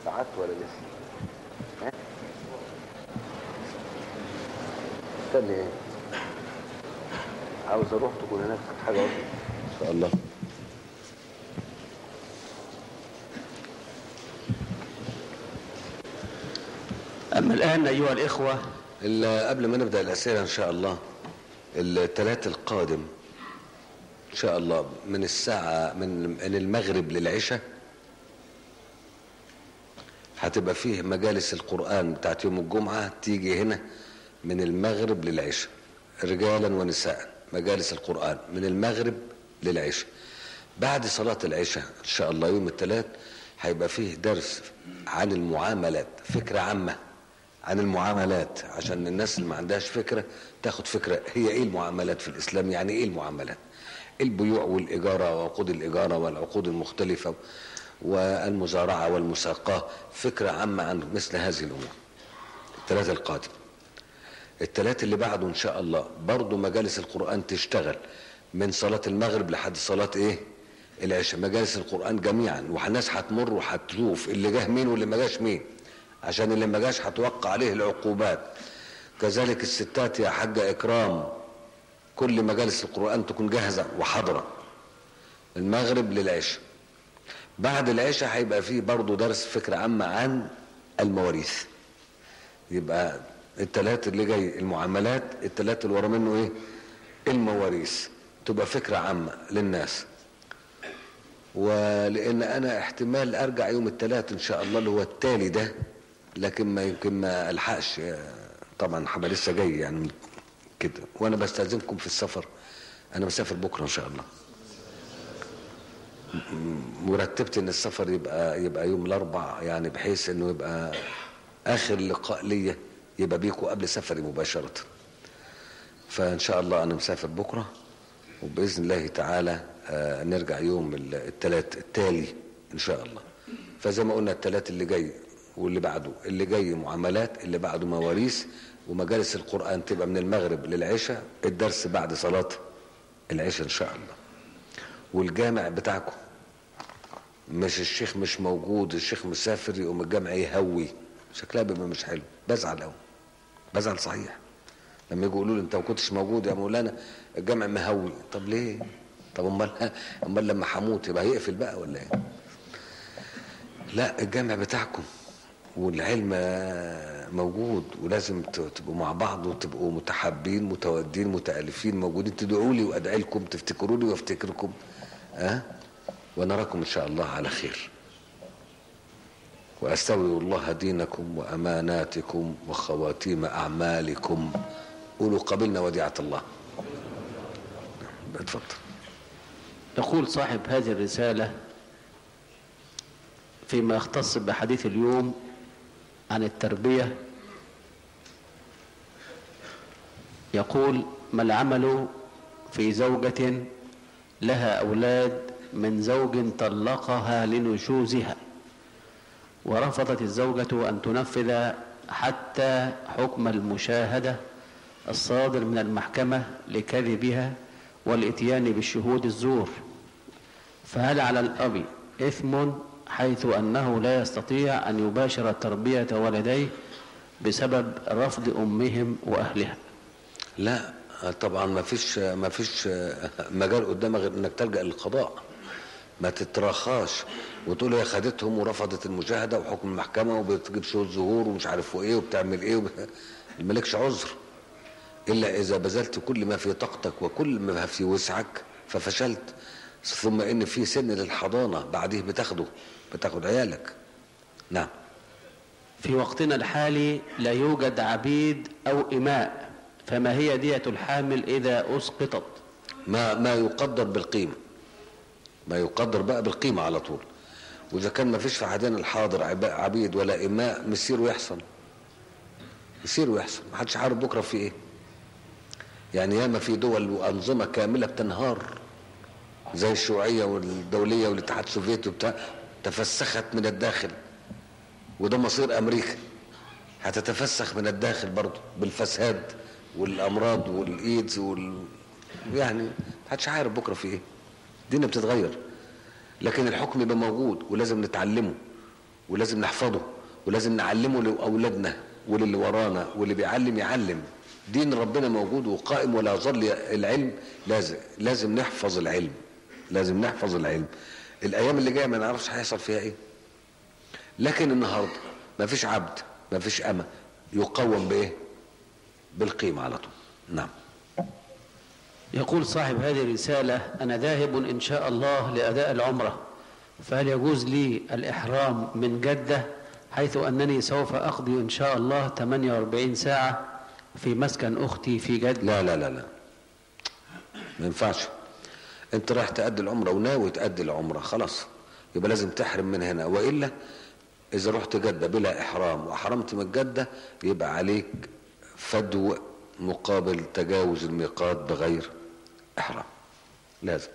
قعدت ولا لسه ها استني ايه عاوز اروح تكون هناك حاجه واحده ان شاء الله أما الآن أيها الإخوة ال- قبل ما نبدا الاسئله ان شاء الله الثلاث القادم ان شاء الله من الساعه من من المغرب للعشاء هتبقى فيه مجالس القران بتاعت يوم الجمعه تيجي هنا من المغرب للعشاء رجالا ونساء مجالس القران من المغرب للعشاء بعد صلاه العشاء ان شاء الله يوم الثلاث هيبقى فيه درس عن المعاملات فكره عامه عن المعاملات عشان الناس اللي ما عندهاش فكرة تاخد فكرة هي ايه المعاملات في الاسلام يعني ايه المعاملات البيوع والإجارة وعقود الإجارة والعقود المختلفة والمزارعة والمساقاة فكرة عامة عن مثل هذه الأمور الثلاثة القادم الثلاثة اللي بعده إن شاء الله برضو مجالس القرآن تشتغل من صلاة المغرب لحد صلاة إيه العشاء مجالس القرآن جميعا والناس هتمر وهتشوف اللي جه مين واللي ما جاش مين عشان اللي ما جاش هتوقع عليه العقوبات كذلك الستات يا حاجة إكرام كل مجالس القرآن تكون جاهزة وحاضرة المغرب للعشاء بعد العشاء هيبقى فيه برضه درس فكرة عامة عن المواريث يبقى التلات اللي جاي المعاملات التلات اللي ورا منه ايه المواريث تبقى فكرة عامة للناس ولان انا احتمال ارجع يوم الثلاث ان شاء الله اللي هو التالي ده لكن ما يمكن ما الحقش طبعا حما لسه جاي يعني كده وانا بستاذنكم في السفر انا مسافر بكره ان شاء الله مرتبت ان السفر يبقى يبقى يوم الاربع يعني بحيث انه يبقى اخر لقاء ليا يبقى بيكم قبل سفري مباشره فان شاء الله انا مسافر بكره وباذن الله تعالى آه نرجع يوم الثلاث التالي ان شاء الله فزي ما قلنا الثلاث اللي جاي واللي بعده اللي جاي معاملات اللي بعده مواريث ومجالس القرآن تبقى من المغرب للعشاء الدرس بعد صلاة العشاء إن شاء الله والجامع بتاعكم مش الشيخ مش موجود الشيخ مسافر يقوم الجامع يهوي شكلها بيبقى مش حلو بزعل قوي بزعل صحيح لما يجوا يقولوا لي انت ما كنتش موجود يا مولانا الجامع مهوي طب ليه طب امال امال لما هموت يبقى هيقفل بقى ولا ايه لا الجامع بتاعكم والعلم موجود ولازم تبقوا مع بعض وتبقوا متحابين متودين متالفين موجودين تدعوا لي وادعي لكم تفتكروني وافتكركم ها أه؟ ونراكم ان شاء الله على خير واستودع الله دينكم واماناتكم وخواتيم اعمالكم قولوا قبلنا وديعه الله اتفضل يقول صاحب هذه الرسالة فيما يختص بحديث اليوم عن التربية يقول ما العمل في زوجة لها أولاد من زوج طلقها لنشوزها ورفضت الزوجة أن تنفذ حتى حكم المشاهدة الصادر من المحكمة لكذبها والاتيان بالشهود الزور فهل على الأب إثم حيث أنه لا يستطيع أن يباشر تربية ولديه بسبب رفض أمهم وأهلها لا طبعا ما فيش ما فيش مجال قدامك غير انك تلجا للقضاء ما تتراخاش وتقول هي خدتهم ورفضت المشاهده وحكم المحكمه وبتجيب شهود ظهور ومش عارف ايه وبتعمل ايه وب... مالكش عذر الا اذا بذلت كل ما في طاقتك وكل ما في وسعك ففشلت ثم ان في سن للحضانه بعديه بتاخده بتاخد عيالك نعم في وقتنا الحالي لا يوجد عبيد أو إماء فما هي دية الحامل إذا أسقطت ما ما يقدر بالقيمه ما يقدر بقى بالقيمه على طول واذا كان ما فيش في عهدنا الحاضر عبيد ولا اماء مسير ويحصل يصير ويحصل ما حدش عارف بكره في ايه يعني ياما في دول وانظمه كامله بتنهار زي الشيوعيه والدوليه والاتحاد السوفيتي وبتاع تفسخت من الداخل وده مصير امريكا هتتفسخ من الداخل برضه بالفساد والامراض والايدز وال يعني محدش عارف بكره في ايه الدنيا بتتغير لكن الحكم يبقى موجود ولازم نتعلمه ولازم نحفظه ولازم نعلمه لاولادنا وللي ورانا واللي بيعلم يعلم دين ربنا موجود وقائم ولا يظل العلم لازم لازم نحفظ العلم لازم نحفظ العلم الايام اللي جايه ما نعرفش هيحصل فيها ايه لكن النهارده ما فيش عبد ما فيش امه يقوم بايه بالقيمه على طول نعم يقول صاحب هذه الرسالة أنا ذاهب إن شاء الله لأداء العمرة فهل يجوز لي الإحرام من جدة حيث أنني سوف أقضي إن شاء الله 48 ساعة في مسكن أختي في جدة لا لا لا لا ما ينفعش انت رايح تأدي العمرة وناوي تأدي العمرة خلاص يبقى لازم تحرم من هنا وإلا إذا رحت جدة بلا إحرام وأحرمت من جدة يبقى عليك فدو مقابل تجاوز الميقات بغير إحرام لازم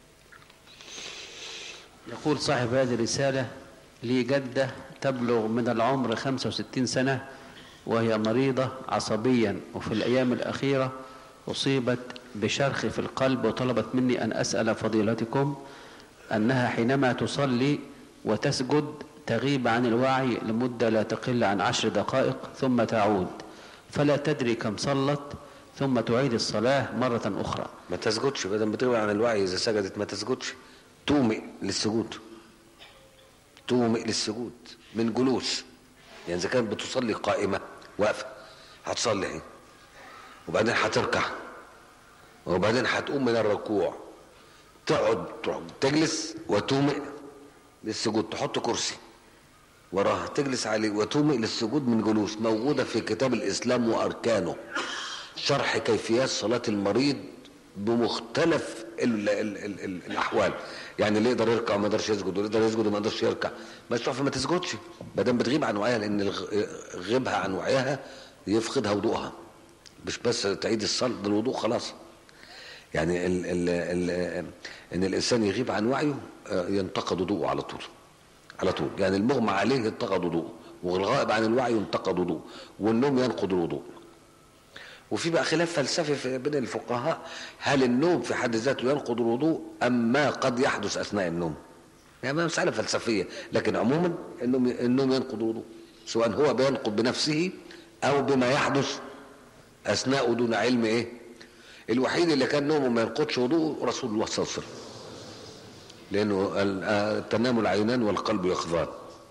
يقول صاحب هذه الرسالة لي جدة تبلغ من العمر 65 سنة وهي مريضة عصبيا وفي الأيام الأخيرة أصيبت بشرخ في القلب وطلبت مني أن أسأل فضيلتكم أنها حينما تصلي وتسجد تغيب عن الوعي لمدة لا تقل عن عشر دقائق ثم تعود فلا تدري كم صلت ثم تعيد الصلاة مرة أخرى ما تسجدش بدل ما تغيب عن الوعي إذا سجدت ما تسجدش تومئ للسجود تومئ للسجود من جلوس يعني إذا كانت بتصلي قائمة واقفة هتصلي اهي وبعدين هتركع وبعدين هتقوم من الركوع تقعد تروح تجلس وتومئ للسجود تحط كرسي وراها تجلس عليه وتومئ للسجود من جلوس موجودة في كتاب الإسلام وأركانه شرح كيفيات صلاة المريض بمختلف ال ال ال ال الأحوال يعني اللي يقدر يركع وما يقدرش يسجد واللي يقدر يسجد وما يقدرش يركع ما تروح ما تسجدش ما دام بتغيب عن وعيها لأن الغ- غيبها عن وعيها يفقدها وضوءها مش بس تعيد الصلاة ده الوضوء خلاص يعني ال ال ال ان الانسان يغيب عن وعيه آه، ينتقد وضوءه على طول على طول يعني المغمى عليه ينتقد وضوءه والغائب عن الوعي ينتقد وضوءه والنوم ينقض الوضوء وفي بقى خلاف فلسفي في- بين الفقهاء هل النوم في حد ذاته ينقض الوضوء ام ما قد يحدث اثناء النوم يعني مسألة فلسفية لكن عموما النوم النوم ينقض الوضوء سواء هو بينقض بنفسه او بما يحدث اثناء دون علم ايه الوحيد اللي كان نومه ما ينقضش وضوءه رسول الله صلى الله عليه وسلم لانه ال- آه، تنام العينان والقلب يقظان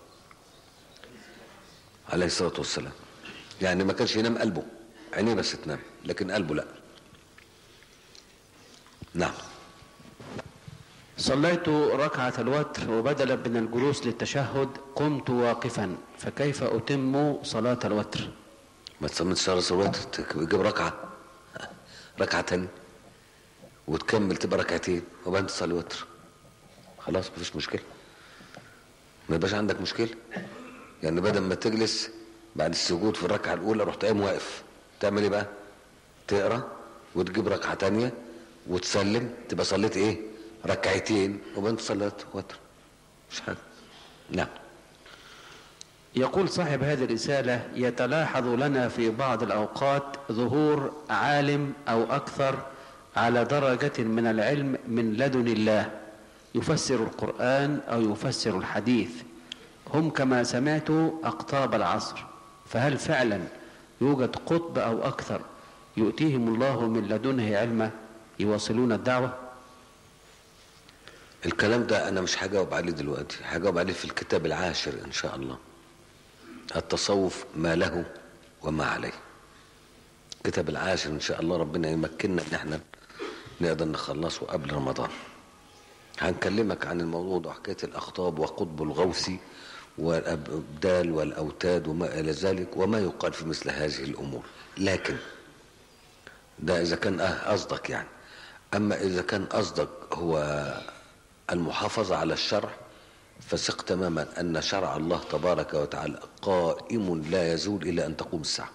عليه الصلاه والسلام يعني ما كانش ينام قلبه عينيه بس تنام لكن قلبه لا نعم صليت ركعة الوتر وبدلا من الجلوس للتشهد قمت واقفا فكيف أتم صلاة الوتر ما تصمتش شهر صلوات تجيب ركعه ركعه تانية وتكمل تبقى ركعتين وبعدين تصلي وتر خلاص مفيش مشكله ما يبقاش عندك مشكله يعني بدل ما تجلس بعد السجود في الركعه الاولى رحت قايم واقف تعمل ايه بقى تقرا وتجيب ركعه تانية وتسلم تبقى صليت ايه ركعتين وبعدين تصلي وتر مش حاجه نعم يقول صاحب هذه الرسالة يتلاحظ لنا في بعض الأوقات ظهور عالم أو أكثر على درجة من العلم من لدن الله يفسر القرآن أو يفسر الحديث هم كما سمعت أقطاب العصر فهل فعلا يوجد قطب أو أكثر يؤتيهم الله من لدنه علما يواصلون الدعوة الكلام ده انا مش هجاوب عليه دلوقتي هجاوب عليه في الكتاب العاشر ان شاء الله التصوف ما له وما عليه الكتاب العاشر ان شاء الله ربنا يمكننا ان احنا نقدر نخلصه قبل رمضان هنكلمك عن الموضوع ده حكايه الاخطاب وقطب الغوثي والابدال والاوتاد وما الى ذلك وما يقال في مثل هذه الامور لكن ده اذا كان أه- قصدك يعني اما اذا كان قصدك هو المحافظه على الشرع فثق تماما ان شرع الله تبارك وتعالى قائم لا يزول الى ان تقوم الساعه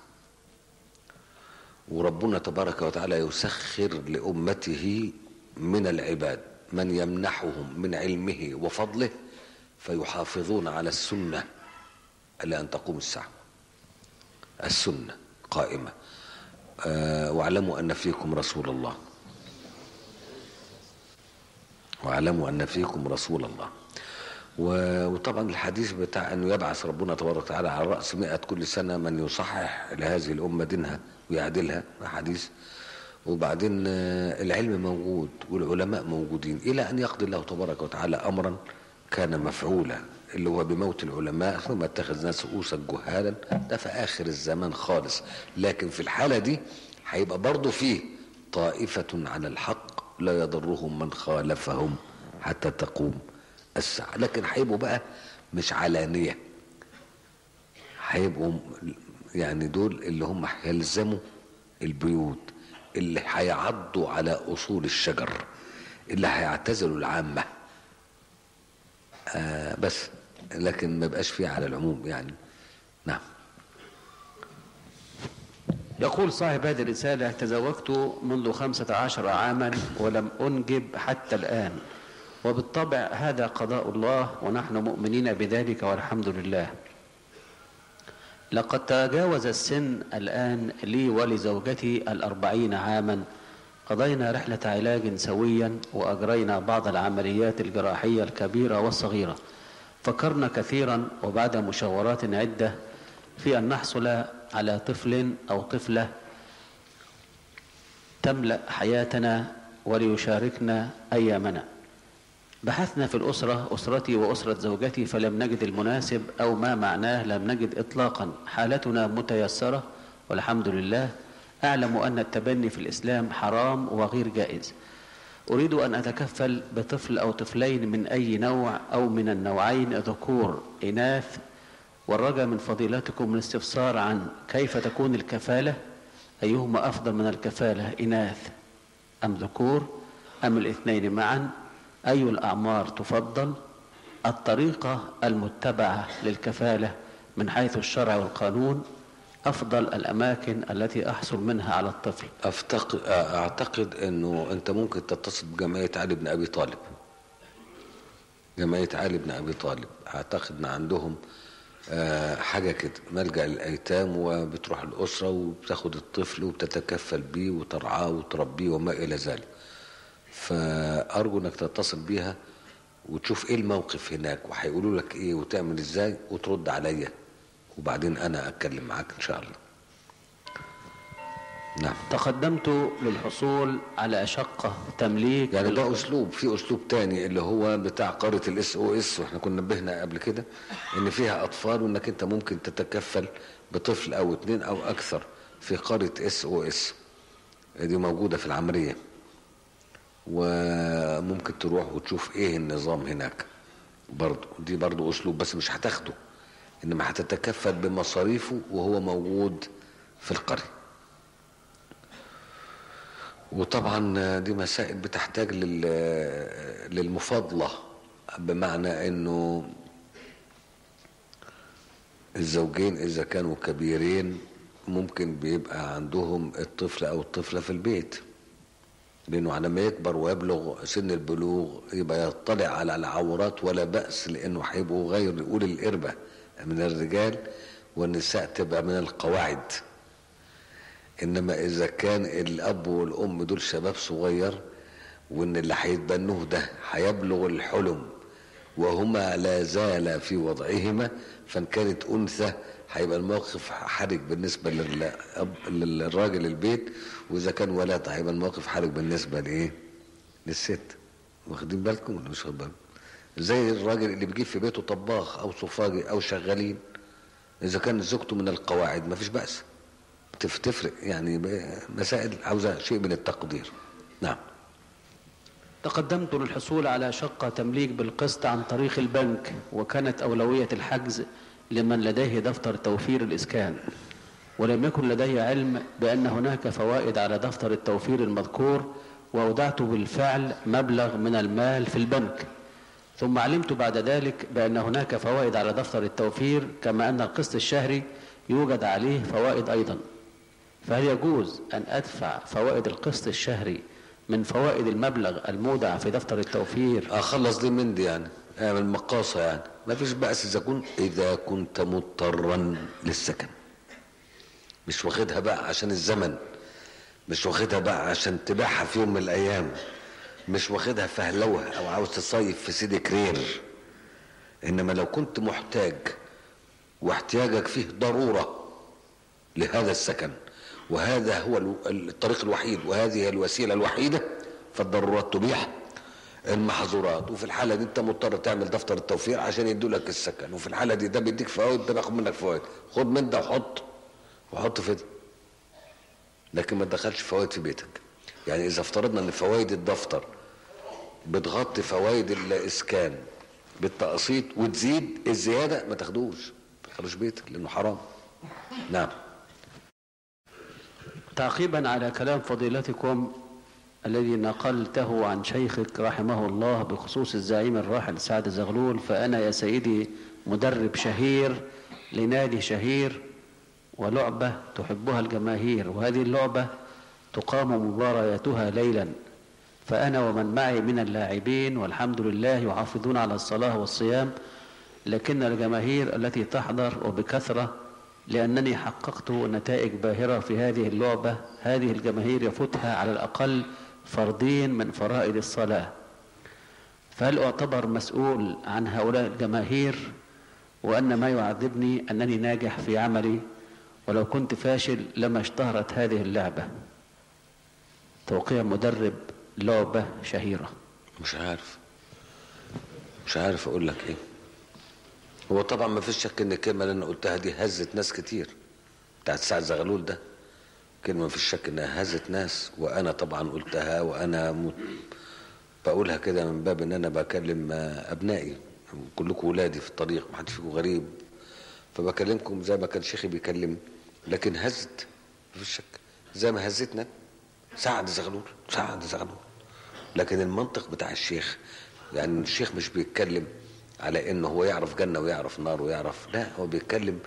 وربنا تبارك وتعالى يسخر لامته من العباد من يمنحهم من علمه وفضله فيحافظون على السنه الى ان تقوم الساعه السنه قائمه آه واعلموا ان فيكم رسول الله واعلموا ان فيكم رسول الله و- وطبعا الحديث بتاع انه يبعث ربنا تبارك وتعالى على راس مئة كل سنه من يصحح لهذه الامه دينها ويعدلها ده حديث وبعدين آه، العلم موجود والعلماء موجودين الى ان يقضي الله تبارك وتعالى امرا كان مفعولا اللي هو بموت العلماء ثم اتخذ ناس رؤوسا جهالا ده في اخر الزمان خالص لكن في الحاله دي هيبقى برضه فيه طائفه على الحق لا يضرهم من خالفهم حتى تقوم الساعه لكن هيبقوا بقى مش علانيه هيبقوا يعني دول اللي هم هيلزموا البيوت اللي هيعضوا على اصول الشجر اللي هيعتزلوا العامه آه بس لكن ما بقاش فيه على العموم يعني نعم يقول صاحب هذه الرسالة تزوجت منذ خمسة عشر عاما ولم أنجب حتى الآن وبالطبع هذا قضاء الله ونحن مؤمنين بذلك والحمد لله لقد تجاوز السن الآن لي ولزوجتي الأربعين عاما قضينا رحلة علاج سويا وأجرينا بعض العمليات الجراحية الكبيرة والصغيرة فكرنا كثيرا وبعد مشاورات عدة في أن نحصل على طفل أو طفلة تملأ حياتنا وليشاركنا أيامنا بحثنا في الأسرة أسرتي وأسرة زوجتي فلم نجد المناسب أو ما معناه لم نجد إطلاقا حالتنا متيسرة والحمد لله أعلم أن التبني في الإسلام حرام وغير جائز أريد أن أتكفل بطفل أو طفلين من أي نوع أو من النوعين ذكور إناث والرجاء من فضيلتكم الاستفسار عن كيف تكون الكفالة أيهما أفضل من الكفالة إناث أم ذكور أم الاثنين معا أي الأعمار تفضل الطريقة المتبعة للكفالة من حيث الشرع والقانون أفضل الأماكن التي أحصل منها على الطفل أفتق... اعتقد انه انت ممكن تتصل بجمعيه علي بن ابي طالب جمعيه علي بن ابي طالب اعتقد ان عندهم آه، حاجه كده ملجا للايتام وبتروح الاسره وبتاخد الطفل وبتتكفل بيه وترعاه وتربيه وما الى ذلك فارجو انك تتصل بيها وتشوف ايه الموقف هناك وهيقولوا لك ايه وتعمل ازاي وترد عليا وبعدين انا اتكلم معاك ان شاء الله نعم تقدمت للحصول على شقة تمليك يعني ده لل- اسلوب في اسلوب تاني اللي هو بتاع قاره الاس او اس واحنا كنا نبهنا قبل كده ان فيها اطفال وانك انت ممكن تتكفل بطفل او اتنين او اكثر في قاره اس او اس دي موجوده في العمريه وممكن تروح وتشوف ايه النظام هناك برضو دي برضو اسلوب بس مش هتاخده انما هتتكفل بمصاريفه وهو موجود في القريه وطبعا دي مسائل بتحتاج لل للمفاضلة بمعنى انه الزوجين اذا كانوا كبيرين ممكن بيبقى عندهم الطفل او الطفلة في البيت لانه على ما يكبر ويبلغ سن البلوغ يبقى يطلع على العورات ولا بأس لانه هيبقوا غير اولي الاربة من الرجال والنساء تبقى من القواعد انما اذا كان الاب والام دول شباب صغير وان اللي هيتبنوه ده هيبلغ الحلم وهما لا زالا في وضعهما فان كانت انثى هيبقى الموقف حرج بالنسبه للأب للراجل البيت واذا كان ولد هيبقى الموقف حرج بالنسبه لايه؟ للست واخدين بالكم ولا مش واخدين بالكم؟ زي الراجل اللي بيجيب في بيته طباخ او صفاجي او شغالين اذا كان زوجته من القواعد ما فيش بأس تف- تفرق يعني ب- مسائل عاوزة شيء من التقدير نعم تقدمت للحصول على شقة تمليك بالقسط عن طريق البنك وكانت أولوية الحجز لمن لديه دفتر توفير الإسكان ولم يكن لدي علم بأن هناك فوائد على دفتر التوفير المذكور وأودعت بالفعل مبلغ من المال في البنك ثم علمت بعد ذلك بأن هناك فوائد على دفتر التوفير كما أن القسط الشهري يوجد عليه فوائد أيضا فهل يجوز أن أدفع فوائد القسط الشهري من فوائد المبلغ المودع في دفتر التوفير اخلص دي من دي يعني اعمل مقاصة يعني ما فيش بأس اذا كنت اذا كنت مضطرا للسكن مش واخدها بقى عشان الزمن مش واخدها بقى عشان تبيعها في يوم من الايام مش واخدها فهلوها او عاوز تصيف في سيدي كرير انما لو كنت محتاج واحتياجك فيه ضروره لهذا السكن وهذا هو الطريق الوحيد وهذه هي الوسيله الوحيده فالضرورات تبيح المحظورات وفي الحاله دي انت مضطر تعمل دفتر التوفير عشان يدوا لك السكن وفي الحاله دي ده بيديك فوائد ده بياخد منك فوائد خد من ده وحط وحط في ده لكن ما تدخلش فوائد في بيتك يعني اذا افترضنا ان فوائد الدفتر بتغطي فوائد الاسكان بالتقسيط وتزيد الزياده ما تاخدوش ما تدخلوش بيتك لانه حرام نعم تعقيبا على كلام فضيلتكم الذي نقلته عن شيخك رحمه الله بخصوص الزعيم الراحل سعد زغلول فأنا يا سيدي مدرب شهير لنادي شهير ولعبة تحبها الجماهير وهذه اللعبة تقام مبارياتها ليلا فأنا ومن معي من اللاعبين والحمد لله يحافظون على الصلاة والصيام لكن الجماهير التي تحضر وبكثرة لأنني حققت نتائج باهرة في هذه اللعبة هذه الجماهير يفوتها على الأقل فردين من فرائض الصلاة فهل أعتبر مسؤول عن هؤلاء الجماهير وأن ما يعذبني أنني ناجح في عملي ولو كنت فاشل لما اشتهرت هذه اللعبة توقيع مدرب لعبة شهيرة مش عارف مش عارف اقول لك ايه هو طبعا ما فيش شك ان الكلمه اللي انا قلتها دي هزت ناس كتير بتاعت سعد زغلول ده كلمه ما فيش شك انها هزت ناس وانا طبعا قلتها وانا م... بقولها كده من باب ان انا بكلم ابنائي كلكم ولادي في الطريق ما حدش فيكم غريب فبكلمكم زي ما كان شيخي بيكلمني لكن هزت ما فيش شك زي ما هزتنا سعد زغلول سعد زغلول لكن المنطق بتاع الشيخ يعني الشيخ مش بيتكلم على انه هو يعرف جنة ويعرف نار ويعرف لا هو بيتكلم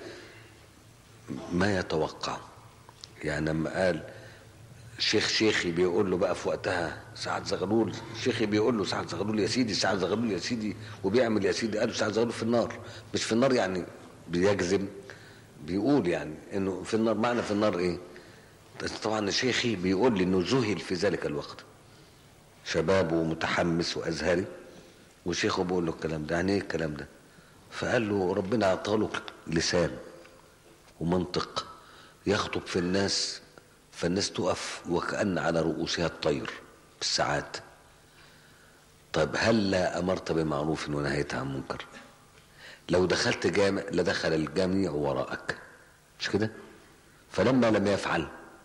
ما يتوقع يعني لما قال شيخ شيخي بيقول له بقى في وقتها سعد زغلول شيخي بيقول له سعد زغلول يا سيدي سعد زغلول يا سيدي وبيعمل يا سيدي قال له سعد زغلول في النار مش في النار يعني بيجزم بيقول يعني انه في النار معنى في النار ايه طبعا شيخي بيقول لي انه ذهل في ذلك الوقت شباب ومتحمس وازهري وشيخه بيقول له الكلام ده يعني ايه الكلام ده فقال له ربنا اعطاله لسان ومنطق يخطب في الناس فالناس تقف وكأن على رؤوسها الطير بالساعات طيب هل لا أمرت بمعروف ونهيت عن منكر لو دخلت جامع لدخل الجميع وراءك مش كده فلما لم يفعل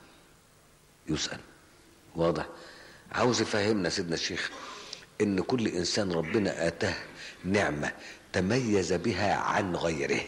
يسأل واضح عاوز يفهمنا سيدنا الشيخ ان كل انسان ربنا اتاه نعمة تميز بها عن غيره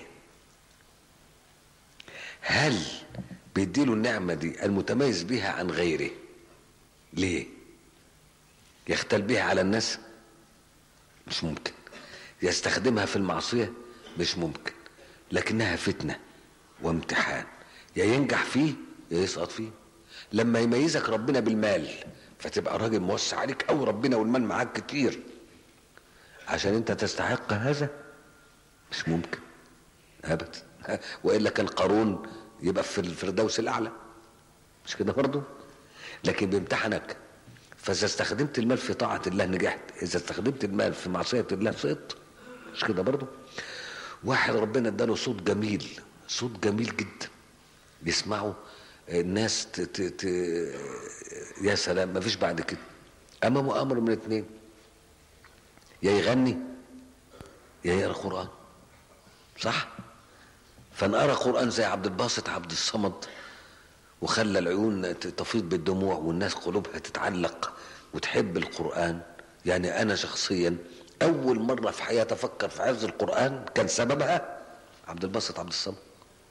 هل بيديله النعمة دي المتميز بها عن غيره ليه يختل بها على الناس مش ممكن يستخدمها في المعصية مش ممكن لكنها فتنة وامتحان يا ينجح فيه يا يسقط فيه لما يميزك ربنا بالمال فتبقى راجل موسع عليك قوي ربنا والمال معاك كتير عشان انت تستحق هذا مش ممكن ابدا والا كان قارون يبقى في الفردوس الاعلى مش كده برضه لكن بيمتحنك فاذا استخدمت المال في طاعه الله نجحت اذا استخدمت المال في معصيه الله سقطت مش كده برضه واحد ربنا اداله صوت جميل صوت جميل جدا بيسمعه الناس ت ت ت يا سلام مفيش بعد كده امامه امر من اتنين يا يغني يا يقرا قران صح فنقرا قران زي عبد الباسط عبد الصمد وخلى العيون تفيض بالدموع والناس قلوبها تتعلق وتحب القران يعني انا شخصيا اول مره في حياتي افكر في حفظ القران كان سببها عبد الباسط عبد الصمد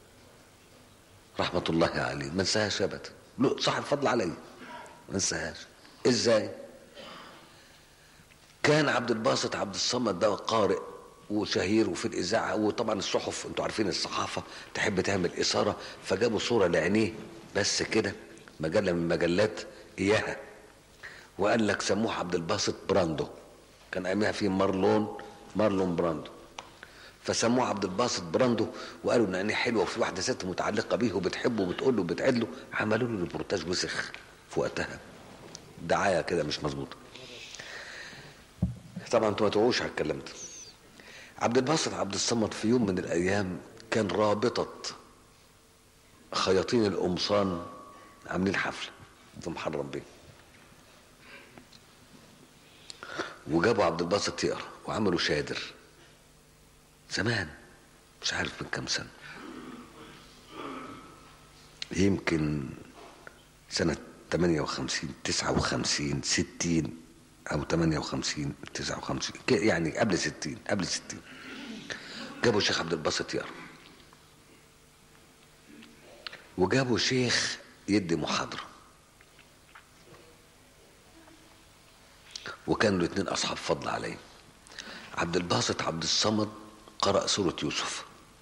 رحمه الله عليه ما انساهاش ابدا له صاحب فضل علي ما انساهاش ازاي كان عبد الباسط عبد الصمد ده قارئ وشهير وفي الاذاعه وطبعا الصحف انتوا عارفين الصحافه تحب تعمل اثاره فجابوا صوره لعينيه بس كده مجله من مجلات اياها وقال لك سموه عبد الباسط براندو كان ايامها في مارلون مارلون براندو فسموه عبد الباسط براندو وقالوا ان عينيه حلوه وفي واحده ست متعلقه بيه وبتحبه وبتقول له وبتعد له عملوا له ريبورتاج وسخ في وقتها دعايه كده مش مظبوطه طبعا انتوا ما توعوش على الكلام ده عبد الباسط عبد الصمد في يوم من الايام كان رابطة خياطين القمصان عاملين حفلة في محرم بيه وجابوا عبد الباسط يقرا وعملوا شادر زمان مش عارف من كام سنة يمكن سنة 58 59 60 أو 58 59 ك- يعني قبل 60 قبل 60 جابوا الشيخ عبد الباسط يقرا وجابوا شيخ يدي محاضرة وكانوا الاثنين أصحاب فضل عليه عبد الباسط عبد الصمد قرأ سورة يوسف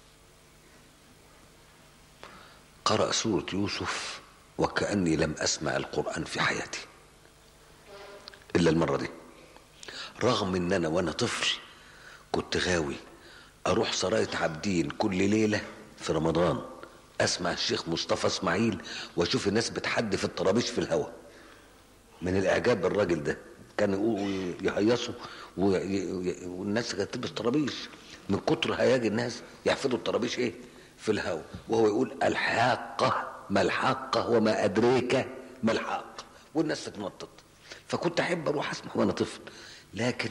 قرأ سورة يوسف وكأني لم أسمع القرآن في حياتي إلا المرة دي رغم إن أنا وأنا طفل كنت غاوي أروح سراية عابدين كل ليلة في رمضان أسمع الشيخ مصطفى إسماعيل وأشوف الناس بتحدي في الطرابيش في الهواء من الإعجاب بالراجل ده كان يقولوا يهيصوا وي- والناس كانت تلبس طرابيش من كتر هياج الناس يحفظوا الطرابيش ايه في الهواء وهو يقول الحاقة ما الحاقة وما أدريك ما الحاقة والناس تتنطط فكنت أحب أروح أسمع وأنا طفل لكن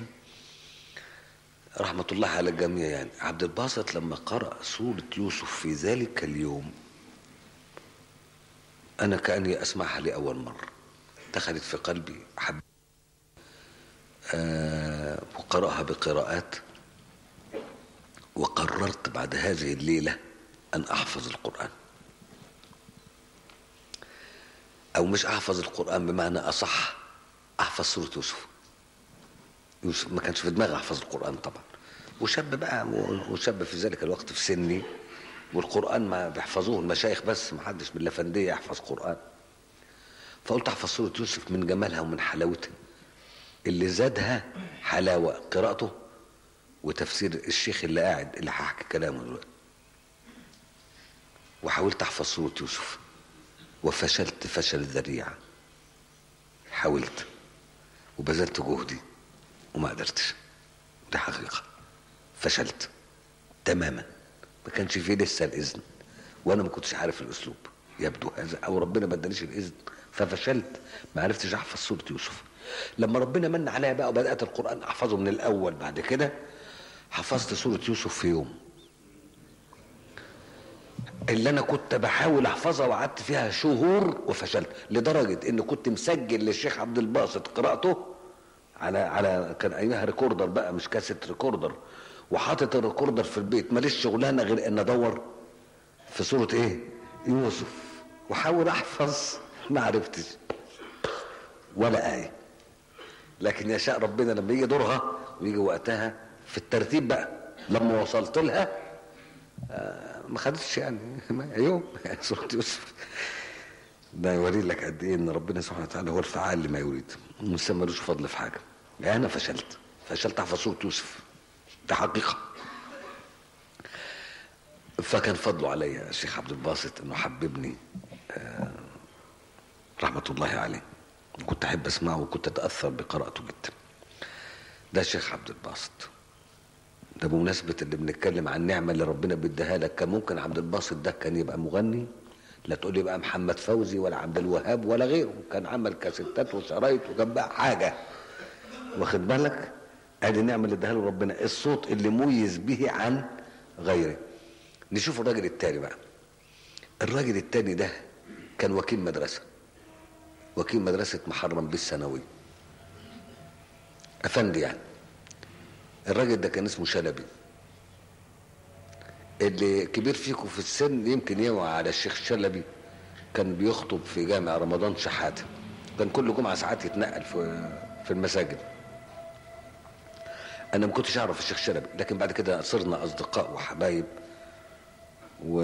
رحمة الله على الجميع يعني عبد الباسط لما قرأ سورة يوسف في ذلك اليوم أنا كأني أسمعها لأول مرة دخلت في قلبي حب آه وقرأها بقراءات وقررت بعد هذه الليلة أن أحفظ القرآن أو مش أحفظ القرآن بمعنى أصح أحفظ سورة يوسف يوسف ما كانش في دماغي أحفظ القرآن طبعا وشاب بقى وشاب في ذلك الوقت في سني والقرآن ما بيحفظوه المشايخ بس ما حدش من الأفندية يحفظ قرآن فقلت أحفظ سورة يوسف من جمالها ومن حلاوتها اللي زادها حلاوة قراءته وتفسير الشيخ اللي قاعد اللي هحكي كلامه دلوقتي وحاولت احفظ سورة يوسف وفشلت فشل ذريع حاولت وبذلت جهدي وما قدرتش دي حقيقة فشلت تماما ما كانش فيه لسه الإذن وأنا ما كنتش عارف الأسلوب يبدو هذا أو ربنا ما ادانيش الإذن ففشلت ما عرفتش أحفظ سورة يوسف لما ربنا من عليا بقى وبدأت القرآن أحفظه من الأول بعد كده حفظت سورة يوسف في يوم اللي انا كنت بحاول احفظها وقعدت فيها شهور وفشلت لدرجه ان كنت مسجل للشيخ عبد الباسط قراءته على على كان ايامها ريكوردر بقى مش كاسيت ريكوردر وحاطط الريكوردر في البيت ماليش شغلانه غير ان ادور في سوره ايه يوسف وحاول احفظ ما عرفتش ولا ايه لكن يشاء ربنا لما يجي دورها ويجي وقتها في الترتيب بقى لما وصلت لها آه ما خدتش يعني يوم سورة يوسف ده يوري لك قد ايه ان ربنا سبحانه وتعالى هو الفعال لما يريد مش ملوش فضل في حاجه يعني انا فشلت فشلت احفظ سوره يوسف ده حقيقه فكان فضله عليا الشيخ عبد الباسط انه حببني آه رحمه الله عليه كنت احب اسمعه وكنت اتاثر بقراءته جدا ده الشيخ عبد الباسط ده بمناسبة اللي بنتكلم عن النعمة اللي ربنا بيديها لك كان ممكن عبد الباسط ده كان يبقى مغني لا تقول لي بقى محمد فوزي ولا عبد الوهاب ولا غيره كان عمل كاسيتات وشرايط وجاب بقى حاجة واخد بالك ادي النعمة اللي اداها له ربنا الصوت اللي ميز به عن غيره نشوف الراجل التاني بقى الراجل التاني ده كان وكيل مدرسة وكيل مدرسة محرم بالثانوي افندي يعني الراجل ده كان اسمه شلبي اللي كبير فيكم في السن يمكن يوعى على الشيخ شلبي كان بيخطب في جامع رمضان شحاته كان كل جمعه ساعات يتنقل في في المساجد انا ما كنتش اعرف الشيخ شلبي لكن بعد كده صرنا اصدقاء وحبايب و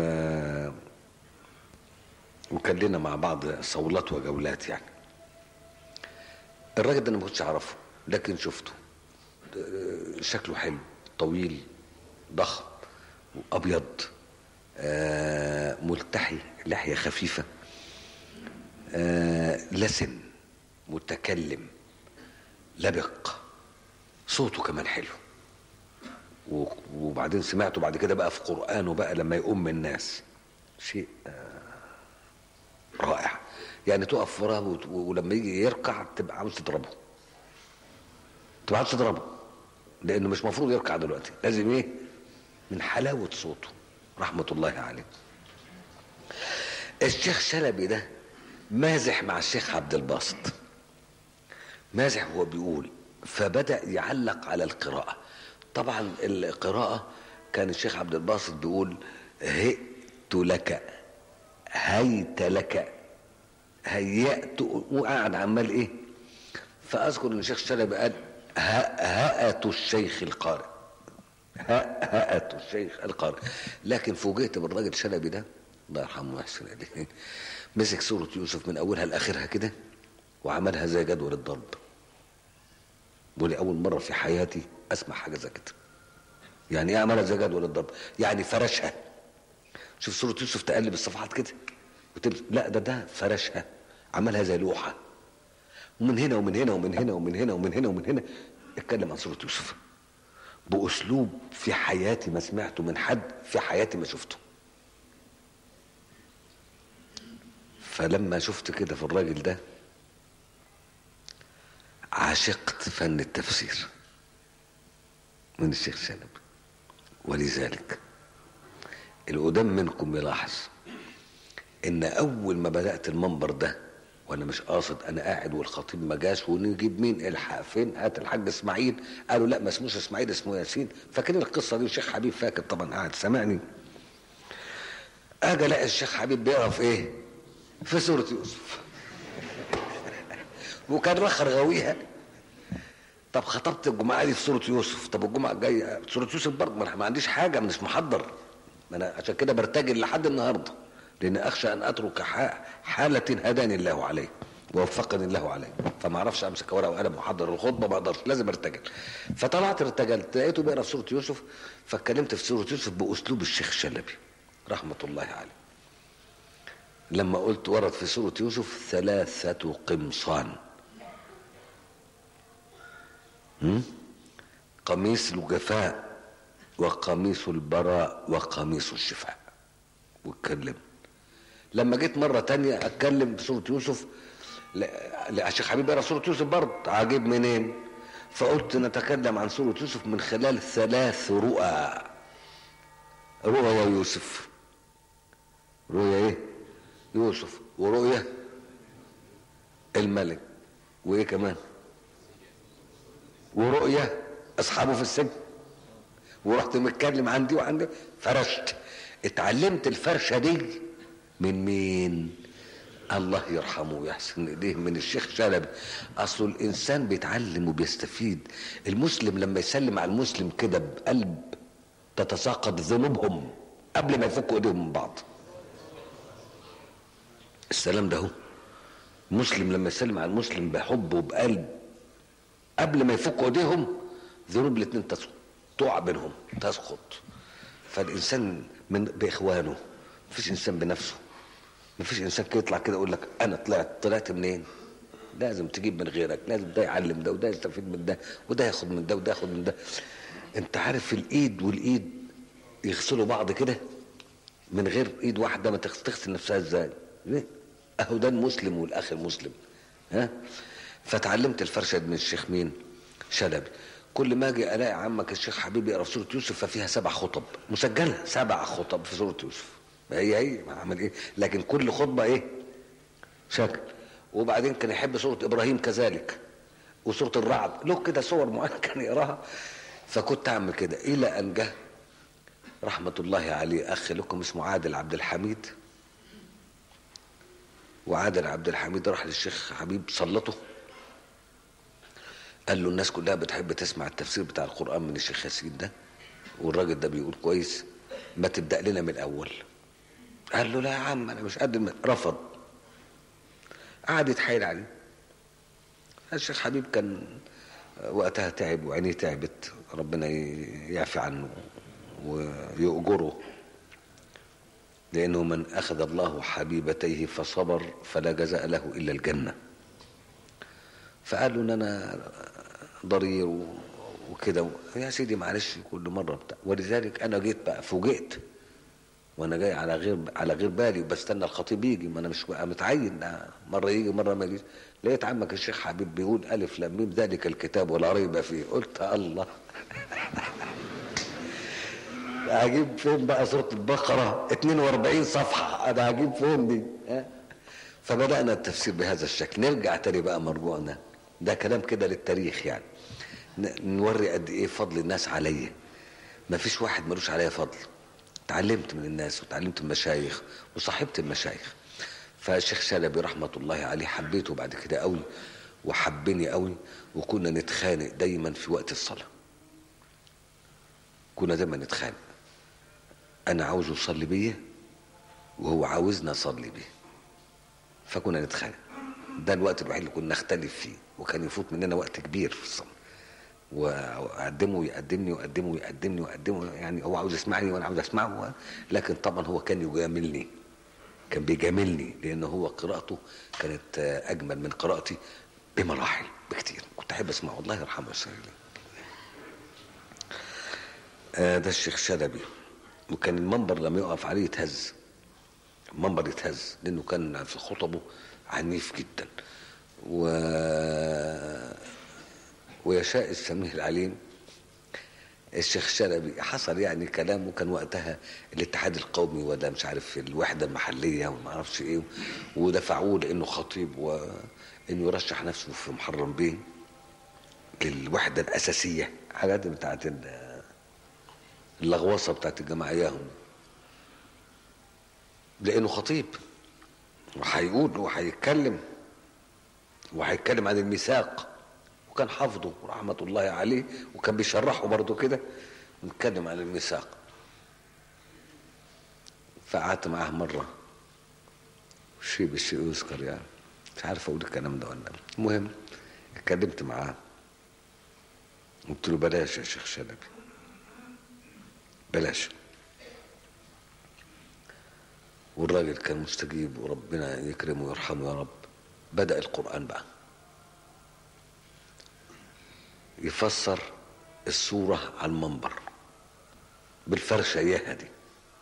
وكان لنا مع بعض صولات وجولات يعني الراجل ده انا ما كنتش اعرفه لكن شفته شكله حلو طويل ضخم ابيض آه ملتحي لحيه خفيفه آه لسن متكلم لبق صوته كمان حلو و- وبعدين سمعته بعد كده بقى في قرآنه بقى لما يقوم من الناس شيء آه، رائع يعني تقف وراه وت- ولما يجي يركع تبقى عاوز تضربه تبقى عاوز تضربه لانه مش مفروض يركع دلوقتي لازم ايه من حلاوة صوته رحمة الله عليه الشيخ شلبي ده مازح مع الشيخ عبد الباسط مازح وهو بيقول فبدأ يعلق على القراءة طبعا القراءة كان الشيخ عبد الباسط بيقول هئت لك هيت لك هيأت وقعد عمال ايه فاذكر ان الشيخ شلبي قال هأت الشيخ القارئ هأت الشيخ القارئ لكن فوجئت بالراجل شلبي ده الله يرحمه ويحسن اليه مسك سورة يوسف من اولها لاخرها كده وعملها زي جدول الضرب بقول اول مره في حياتي اسمع حاجه زي كده يعني ايه عملها زي جدول الضرب يعني فرشها شوف سوره يوسف تقلب الصفحات كده وتمس... لا ده ده فرشها عملها زي لوحه ومن هنا ومن هنا ومن هنا ومن هنا ومن هنا ومن هنا اتكلم عن سوره يوسف باسلوب في حياتي ما سمعته من حد في حياتي ما شفته فلما شفت كده في الراجل ده عشقت فن التفسير من الشيخ شلبي ولذلك القدام منكم يلاحظ ان اول ما بدات المنبر ده وانا مش قاصد انا قاعد والخطيب ما جاش ونجيب مين الحق فين هات الحاج اسماعيل قالوا لا ما اسموش اسماعيل اسمه ياسين فاكرين القصه دي والشيخ حبيب فاكر طبعا قاعد سامعني اجي الاقي الشيخ حبيب بيقرا في ايه في سوره يوسف وكان رخر غاويها طب خطبت الجمعه دي في سوره يوسف طب الجمعه الجايه سوره يوسف برضه ما أنا ما عنديش حاجه مش محضر ما انا عشان كده برتجل لحد النهارده لان اخشى ان اترك ح- حاله هداني الله عليه ووفقني الله عليه فما اعرفش امسك ورقه وقلم محضر الخطبه ما اقدرش لازم ارتجل فطلعت ارتجلت لقيته بيقرا في سوره يوسف فاتكلمت في سوره يوسف باسلوب الشيخ شلبي رحمه الله عليه لما قلت ورد في سوره يوسف ثلاثه قمصان هم؟ قميص الجفاء وقميص البراء وقميص الشفاء واتكلم لما جيت مرة تانية اتكلم بسورة يوسف لا لا، الشيخ حبيب يقرا سورة يوسف برضه عجيب منين فقلت نتكلم عن سورة يوسف من خلال ثلاث رؤى رؤيا يوسف رؤيا ايه يوسف ورؤيا الملك وايه كمان ورؤيا اصحابه في السجن ورحت متكلم عن دي وعن دي فرشت اتعلمت الفرشه دي من مين الله يرحمه ويحسن اليه من الشيخ شلبي اصل الانسان بيتعلم وبيستفيد المسلم لما يسلم على المسلم كده بقلب تتساقط ذنوبهم قبل ما يفكوا ايديهم من بعض السلام ده هو المسلم لما يسلم على المسلم بحب وبقلب قبل ما يفكوا ايديهم ذنوب الاثنين تسقط تقع بينهم تسقط فالانسان من باخوانه مفيش انسان بنفسه مفيش انسان كده يطلع كده يقول لك انا طلعت طلعت منين لازم تجيب من غيرك لازم ده يعلم ده وده يستفيد من ده وده ياخد من ده وده ياخد من ده انت عارف الايد والايد يغسلوا بعض كده من غير ايد واحده ما تغس- تغسل نفسها ازاي ليه؟ اهو ده المسلم والاخ المسلم ها فتعلمت الفرشه دي من الشيخ مين شلبي كل ما اجي الاقي عمك الشيخ حبيب يقرا في سوره يوسف ففيها سبع خطب مسجله سبع خطب في سوره يوسف هي هي ما عمل ايه لكن كل خطبه ايه شكل وبعدين كان يحب سوره ابراهيم كذلك وسوره الرعد له كده صور معينه كان يقراها فكنت اعمل كده الى ان جه رحمه الله عليه اخ لكم اسمه عادل عبد الحميد وعادل عبد الحميد راح للشيخ حبيب سلطه قال له الناس كلها بتحب تسمع التفسير بتاع القرآن من الشيخ ياسين ده والراجل ده بيقول كويس ما تبدأ لنا من الأول قال له لا يا عم أنا مش قد الم- رفض قعد يتحايل عليه الشيخ حبيب كان وقتها تعب وعينيه تعبت ربنا ي- يعفي عنه ويؤجره لأنه من أخذ الله حبيبتيه فصبر فلا جزاء له إلا الجنة فقال له ان انا ضرير و- وكده يا سيدي معلش كل مره بتاع ولذلك انا جيت بقى فوجئت وانا جاي على غير على غير بالي وبستنى الخطيب يجي ما انا مش بقى متعين ده مره يجي مره ما يجيش لقيت عمك الشيخ حبيب بيقول الف لام ميم ذلك الكتاب ولا ريب فيه قلت الله هجيب فين بقى سوره البقره 42 صفحه انا هجيب فين دي ها؟ فبدانا التفسير بهذا الشكل نرجع تاني بقى مرجوعنا ده كلام كده للتاريخ يعني ن- نوري قد ايه فضل الناس عليا ما فيش واحد ملوش عليا فضل اتعلمت من الناس وتعلمت من المشايخ وصاحبت المشايخ فالشيخ شلبي رحمة الله عليه حبيته بعد كده قوي وحبني قوي وكنا نتخانق دايما في وقت الصلاة كنا دايما نتخانق انا عاوزه يصلي بيا وهو عاوزنا اصلي بيه فكنا نتخانق ده الوقت الوحيد اللي كنا نختلف فيه وكان يفوت مننا وقت كبير في الصلاة واقدمه ويقدمني واقدمه ويقدمني واقدمه يعني هو عاوز يسمعني وانا عاوز اسمعه لكن طبعا هو كان يجاملني كان بيجاملني لان هو قراءته كانت آه، اجمل من قراءتي بمراحل بكتير كنت احب اسمعه الله يرحمه ويسلم آه ده الشيخ شلبي وكان المنبر لما يقف عليه يتهز المنبر يتهز لانه كان في خطبه عنيف جدا و ويشاء السميع العليم الشيخ شلبي حصل يعني كلامه كان وقتها الاتحاد القومي ولا مش عارف الوحده المحليه وما اعرفش ايه ودفعوه لانه خطيب وانه يرشح نفسه في محرم بيه للوحده الاساسيه حاجات بتاعت ال- اللغوصه بتاعت الجماعيه لانه خطيب وهيقول وهيتكلم وهيتكلم عن الميثاق وكان حافظه رحمة الله عليه وكان بيشرحه برضه كده نتكلم عن الميثاق فقعدت معاه مرة شيء بالشيء يذكر يعني مش عارف اقول الكلام ده ولا لا. المهم اتكلمت معاه قلت له بلاش يا شيخ شلبي بلاش والراجل كان مستجيب وربنا يكرمه ويرحمه يا رب بدأ القرآن بقى يفسر السورة على المنبر بالفرشة اياها دي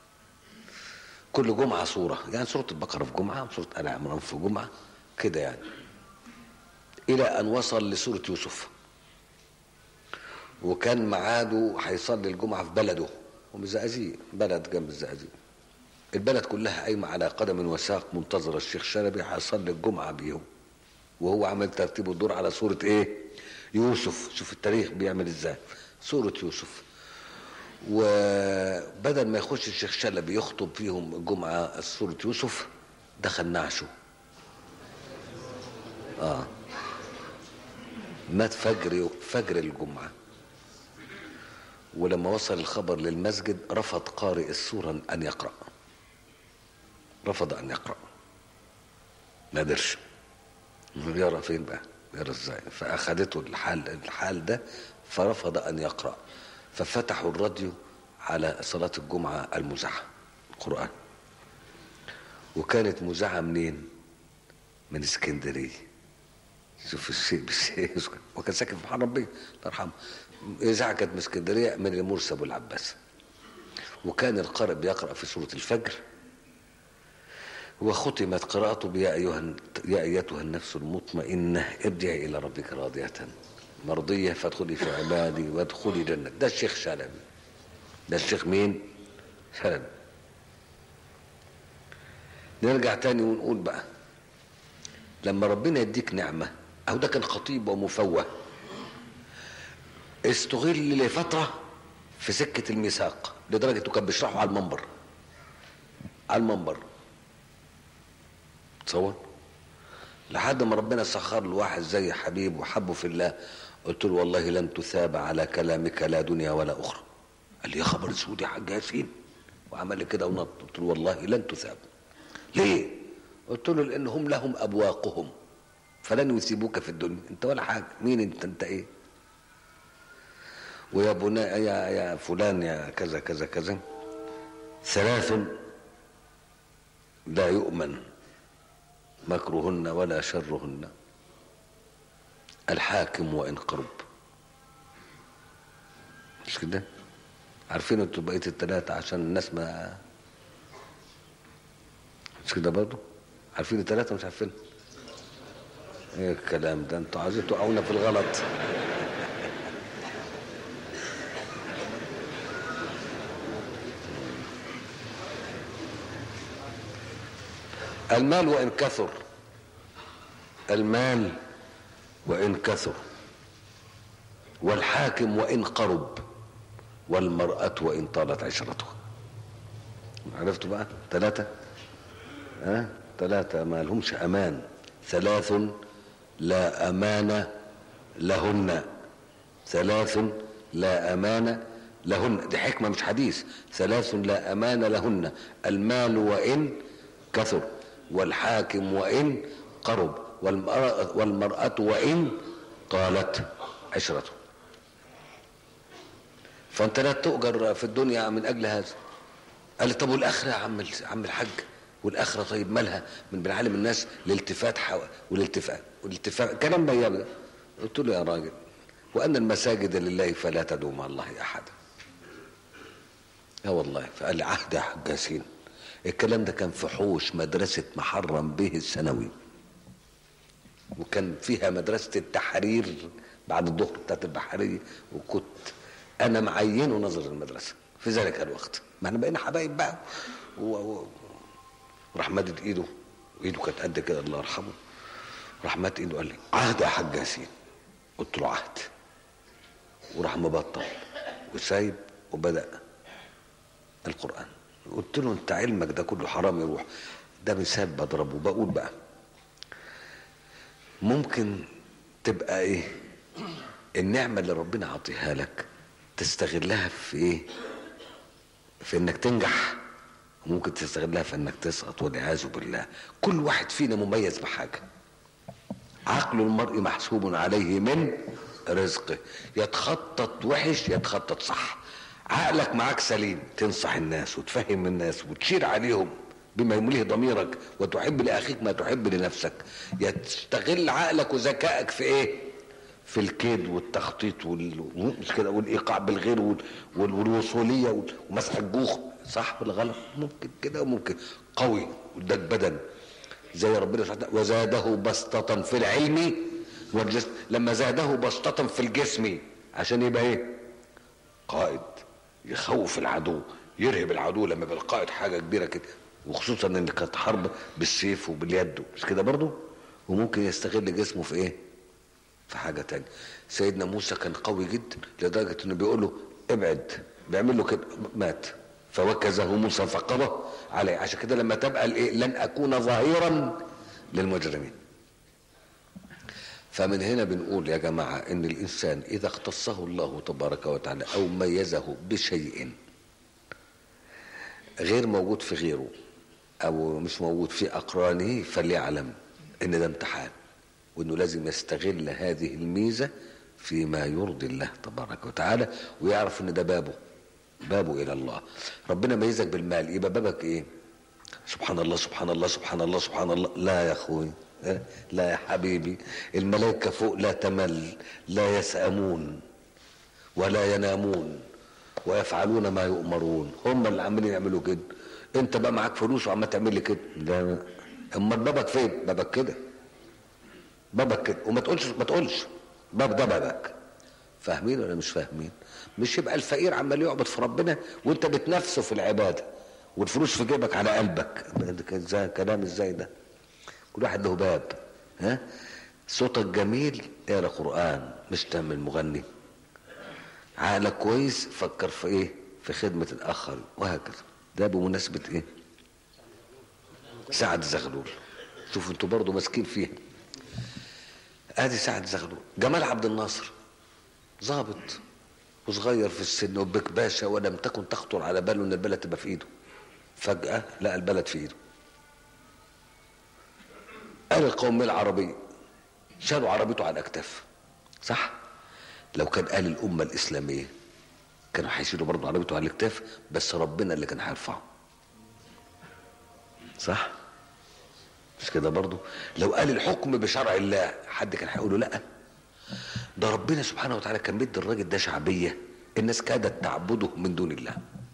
كل جمعة سورة يعني سورة البقرة في جمعة سورة آل عمران في جمعة كده يعني إلى أن وصل لسورة يوسف وكان ميعاده هيصلي الجمعة في بلده ومزقازيق بلد جنب الزقازيق البلد كلها قايمة على قدم وساق منتظرة الشيخ شلبي هيصلي الجمعة بيهم وهو عمل ترتيب الدور على سورة ايه يوسف شوف التاريخ بيعمل ازاي سورة يوسف وبدل ما يخش الشيخ شلبي يخطب فيهم الجمعة سورة يوسف دخل نعشه اه مات فجر فجر الجمعة ولما وصل الخبر للمسجد رفض قارئ السورة أن يقرأ رفض أن يقرأ ما قدرش يقرأ فين بقى يقرأ ازاي فأخذته الحال الحال ده فرفض أن يقرأ ففتحوا الراديو على صلاة الجمعة المذاعة القرآن وكانت مذاعة منين من اسكندرية شوف الشيء بالشيء وكان ساكن في محرم بيه الله يرحمه إذاعة كانت من اسكندرية من المرسي أبو العباس وكان القارئ بيقرأ في سورة الفجر وختمت قراءته بيا أيها يا أيتها النفس المطمئنة ارجعي إلى ربك راضية مرضية فادخلي في عبادي وادخلي جنة ده الشيخ شلبي ده الشيخ مين؟ شلبي نرجع تاني ونقول بقى لما ربنا يديك نعمة أو ده كان خطيب ومفوه استغل لفترة في سكة الميثاق لدرجة انه كان بيشرحه على المنبر على المنبر تصور لحد ما ربنا سخر له واحد زي حبيب وحبه في الله قلت له والله لن تثاب على كلامك لا دنيا ولا اخرى قال لي يا خبر اسود يا حاج ياسين وعمل لي كده ونط قلت له والله لن تثاب ليه قلت له لانهم لهم ابواقهم فلن يثيبوك في الدنيا انت ولا حاجه مين انت انت ايه ويا بنا يا يا فلان يا كذا كذا كذا ثلاث لا يؤمن مكرهن ولا شرهن الحاكم وإن قرب مش كده عارفين انتوا بقيه الثلاثه عشان الناس ما مش كده برضه عارفين الثلاثه مش عارفين ايه الكلام ده انتوا عايزين توقعونا في الغلط المال وان كثر المال وان كثر والحاكم وان قرب والمرأة وإن طالت عشرتها عرفتوا بقى ثلاثة ها أه؟ ثلاثة ما لهمش أمان ثلاث لا أمان لهن ثلاث لا أمان لهن دي حكمة مش حديث ثلاث لا أمان لهن المال وإن كثر والحاكم وإن قرب والمرأة, والمرأة وإن طالت عشرته فانت لا تؤجر في الدنيا من اجل هذا قال لي طب والاخره يا عم عم الحاج والاخره طيب مالها من بنعلم الناس الالتفات حو... والالتفات والالتفات كلام بيان ده قلت له يا راجل وان المساجد لله فلا تدعو مع الله احدا يا والله فقال لي عهد يا حاج ياسين الكلام ده كان في حوش مدرسه محرم به الثانوي وكان فيها مدرسه التحرير بعد الظهر بتاعت البحريه وكنت انا معينه نظر المدرسه في ذلك الوقت ما احنا بقينا حبايب بقى و... و... وراح مدد ايده وايده كانت قد كده الله يرحمه راح مد ايده قال لي عهد يا حاج ياسين قلت له عهد وراح مبطل وسايب وبدا القران قلت له انت علمك ده كله حرام يروح ده مثال بضربه بقول بقى ممكن تبقى ايه النعمه اللي ربنا عطيها لك تستغلها في ايه في انك تنجح وممكن تستغلها في انك تسقط والعياذ بالله كل واحد فينا مميز بحاجه عقل المرء محسوب عليه من رزقه يتخطط وحش يتخطط صح عقلك معاك سليم تنصح الناس وتفهم الناس وتشير عليهم بما يمليه ضميرك وتحب لاخيك ما تحب لنفسك يستغل عقلك وذكائك في ايه في الكيد والتخطيط وال... مش كده والايقاع بالغير وال... وال... والوصوليه وال... ومسح الجوخ صح ولا غلط ممكن كده وممكن قوي واداك بدن زي ربنا سبحانه وزاده بسطة في العلم والجسم لما زاده بسطة في الجسم عشان يبقى ايه قائد يخوف العدو يرهب العدو لما يبقى القائد حاجه كبيره كده وخصوصا ان كانت حرب بالسيف وباليد مش كده برضه وممكن يستغل جسمه في ايه في حاجة تانية سيدنا موسى كان قوي جدا لدرجة انه بيقول له ابعد بيعمل له كده مات فوكزه موسى فقضى عليه عشان كده لما تبقى الايه لن اكون ظهيرا للمجرمين فمن هنا بنقول يا جماعة ان الانسان اذا اختصه الله تبارك وتعالى او ميزه بشيء غير موجود في غيره او مش موجود في اقرانه فليعلم ان ده امتحان وانه لازم يستغل هذه الميزه فيما يرضي الله تبارك وتعالى ويعرف ان ده بابه بابه الى الله ربنا ميزك بالمال يبقى بابك ايه سبحان الله سبحان الله سبحان الله سبحان الله لا يا اخوي لا يا حبيبي الملائكه فوق لا تمل لا يسأمون ولا ينامون ويفعلون ما يؤمرون هم اللي عمالين يعملوا كده انت بقى معاك فلوس وعمال تعمل لي كده لا امال بابك فين بابك كده بابك كده وما تقولش ما تقولش باب ده بابك فاهمين ولا مش فاهمين مش يبقى الفقير عمال يعبد في ربنا وانت بتنافسه في العباده والفلوس في جيبك على قلبك ازاي كلام ازاي ده كل واحد له باب ها صوتك جميل اقرا قران مش تعمل مغني عقلك كويس فكر في ايه في خدمه الاخر وهكذا ده بمناسبه ايه سعد زغلول شوفوا انتوا برضه ماسكين فيها ادي سعد زغلول جمال عبد الناصر ظابط وصغير في السن وبك باشا ولم تكن تخطر على باله ان البلد تبقى في ايده فجأة لقى البلد في ايده قال القومية العربية شالوا عربيته على الاكتاف صح لو كان قال الامة الاسلامية كانوا هيشيلوا برضه عربيته على الاكتاف بس ربنا اللي كان هيرفعه صح مش كده برضه لو قال الحكم بشرع الله حد كان هيقول له لا ده ربنا سبحانه وتعالى كان مدي الراجل ده شعبيه الناس كادت تعبده من دون الله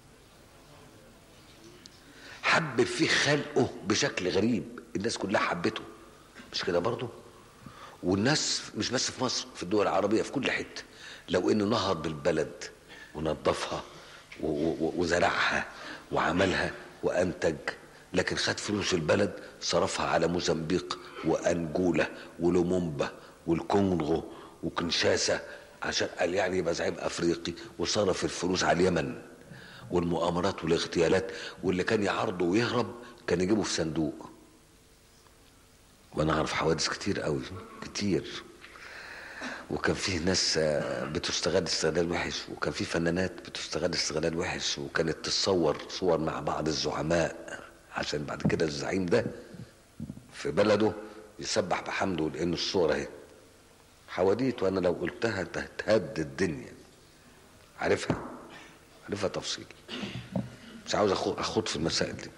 حبب فيه خلقه بشكل غريب الناس كلها حبته مش كده برضه والناس مش بس في مصر في الدول العربية في كل حتة لو انه نهض بالبلد ونظفها و- و- وزرعها وعملها وانتج لكن خد فلوس البلد صرفها على موزمبيق وانجولا ولومومبا والكونغو وكنشاسا عشان قال يعني يبقى زعيم افريقي وصرف الفلوس على اليمن والمؤامرات والاغتيالات واللي كان يعرضه ويهرب كان يجيبه في صندوق وانا اعرف حوادث كتير قوي كتير وكان فيه ناس آه، بتستغل استغلال وحش وكان فيه فنانات بتستغل استغلال وحش وكانت تتصور صور مع بعض الزعماء عشان بعد كده الزعيم ده في بلده يسبح بحمده لان الصورة اهي حواديت وانا لو قلتها تهد الدنيا عارفها عارفها تفصيل مش عاوز أخو- اخوض في المسائل دي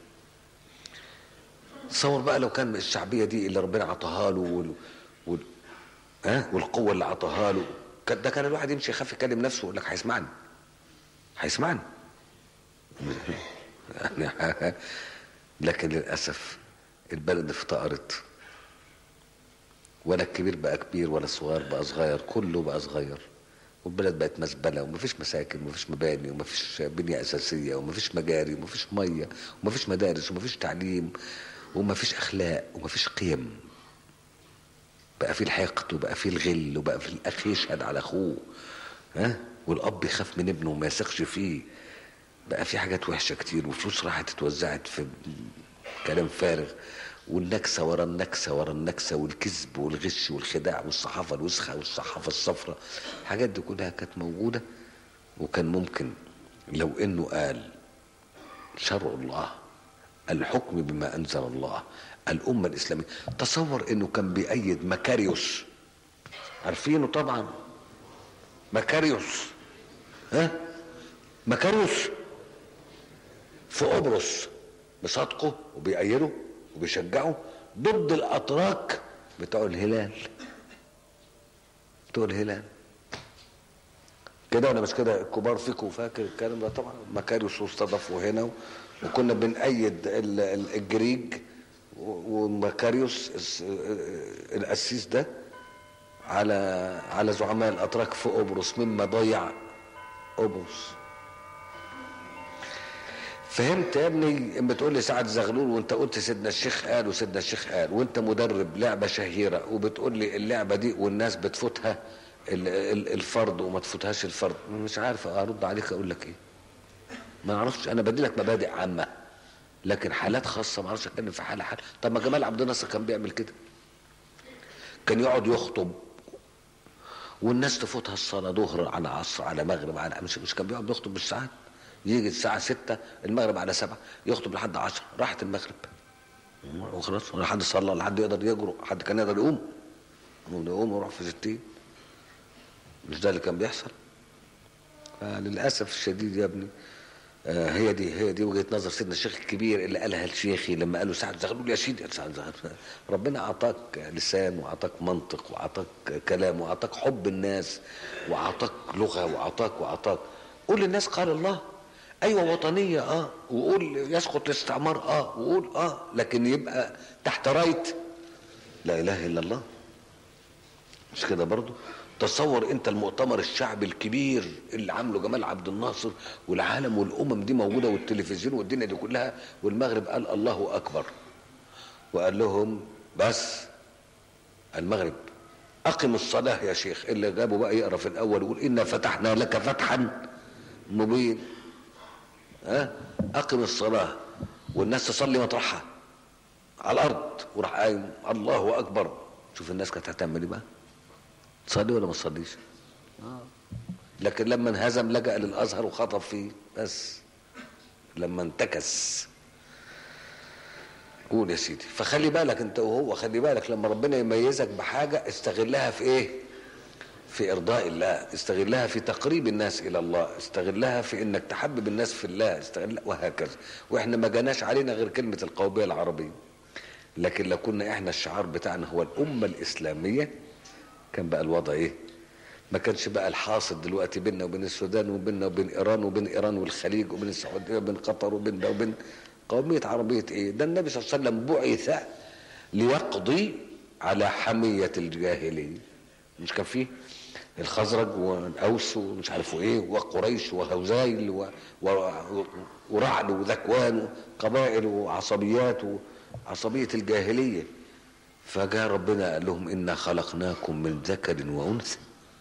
تصور بقى لو كان الشعبيه دي اللي ربنا عطاها له وال... وال... ها والقوه اللي عطاها له كان- ده كان الواحد يمشي يخاف يكلم نفسه يقول لك هيسمعني هيسمعني يعني لكن للاسف البلد افتقرت ولا الكبير بقى كبير ولا الصغير بقى صغير كله بقى صغير والبلد بقت مزبله ومفيش مساكن ومفيش مباني ومفيش بنيه اساسيه ومفيش مجاري ومفيش ميه ومفيش مدارس ومفيش تعليم ومفيش اخلاق ومفيش قيم بقى في الحقد وبقى في الغل وبقى في الاخ يشهد على اخوه ها والاب يخاف من ابنه وما يثقش فيه بقى في حاجات وحشه كتير وفلوس راحت اتوزعت في كلام فارغ والنكسه ورا النكسه ورا النكسه والكذب والغش والخداع والصحافه الوسخه والصحافه الصفراء الحاجات دي كلها كانت موجوده وكان ممكن لو انه قال شرع الله الحكم بما انزل الله الامه الاسلاميه تصور انه كان بيأيد مكاريوس عارفينه طبعا مكاريوس ها مكاريوس في قبرص بصدقه وبيأيده وبيشجعه ضد الاتراك بتوع الهلال بتوع الهلال كده ولا مش كده الكبار فيكم فاكر الكلام ده طبعا مكاريوس واستضافوا هنا وكنا بنأيد ال- ال- الجريج و- ومكاريوس الس- القسيس ده على على زعماء الاتراك في قبرص مما ضيع قبرص فهمت يا ابني اما تقول لي سعد زغلول وانت قلت سيدنا الشيخ قال وسيدنا الشيخ قال وانت مدرب لعبه شهيره وبتقول لي اللعبه دي والناس بتفوتها ال- ال- الفرد وما تفوتهاش الفرد مش عارف ارد عليك اقول لك ايه ما اعرفش انا بدي لك مبادئ عامه لكن حالات خاصه ما اعرفش اتكلم في حاله حاله طب ما جمال عبد الناصر كان بيعمل كده كان يقعد يخطب والناس تفوتها الصلاه ظهر على عصر على مغرب على مش مش كان بيقعد يخطب بالساعات يجي الساعه 6 المغرب على 7 يخطب لحد 10 راحت المغرب وخلاص ولا حد صلى ولا حد يقدر يجرؤ حد كان يقدر يقوم يقوم ويروح في 60 مش ده اللي كان بيحصل للاسف الشديد يا ابني آه هي دي هي دي وجهه نظر سيدنا الشيخ الكبير اللي قالها الشيخي لما قالوا سعد زغلول يا سيدي يا سعد زغلول ربنا اعطاك لسان واعطاك منطق واعطاك كلام واعطاك حب الناس واعطاك لغه واعطاك واعطاك قول للناس قال الله ايوه وطنيه اه وقول يسقط الاستعمار اه وقول اه لكن يبقى تحت رايه لا اله الا الله مش كده برضو تصور انت المؤتمر الشعبي الكبير اللي عامله جمال عبد الناصر والعالم والامم دي موجوده والتلفزيون والدنيا دي كلها والمغرب قال الله اكبر وقال لهم بس المغرب اقم الصلاه يا شيخ اللي جابه بقى يقرا في الاول يقول انا فتحنا لك فتحا مبين ها اقم الصلاه والناس تصلي مطرحها على الارض وراح قايم الله اكبر شوف الناس كانت هتعمل ايه بقى تصلي ولا ما تصليش لكن لما انهزم لجأ للازهر وخطب فيه بس لما انتكس قول يا سيدي فخلي بالك انت وهو خلي بالك لما ربنا يميزك بحاجه استغلها في ايه في ارضاء الله استغلها في تقريب الناس الى الله استغلها في انك تحبب الناس في الله استغل وهكذا واحنا ما جاناش علينا غير كلمه القوميه العربيه لكن لو كنا احنا الشعار بتاعنا هو الامه الاسلاميه كان بقى الوضع ايه ما كانش بقى الحاصل دلوقتي بيننا وبين السودان وبيننا وبين ايران وبين ايران والخليج وبين السعوديه وبين قطر وبين ده وبين قوميه عربيه ايه ده النبي صلى الله عليه وسلم بعث ليقضي على حميه الجاهليه مش كان فيه الخزرج والاوس ومش عارف ايه وقريش وهوزايل و... و... ورعل وذكوان قبائل وعصبيات وعصبيه الجاهليه فجاء ربنا قال لهم انا خلقناكم من ذكر وانثى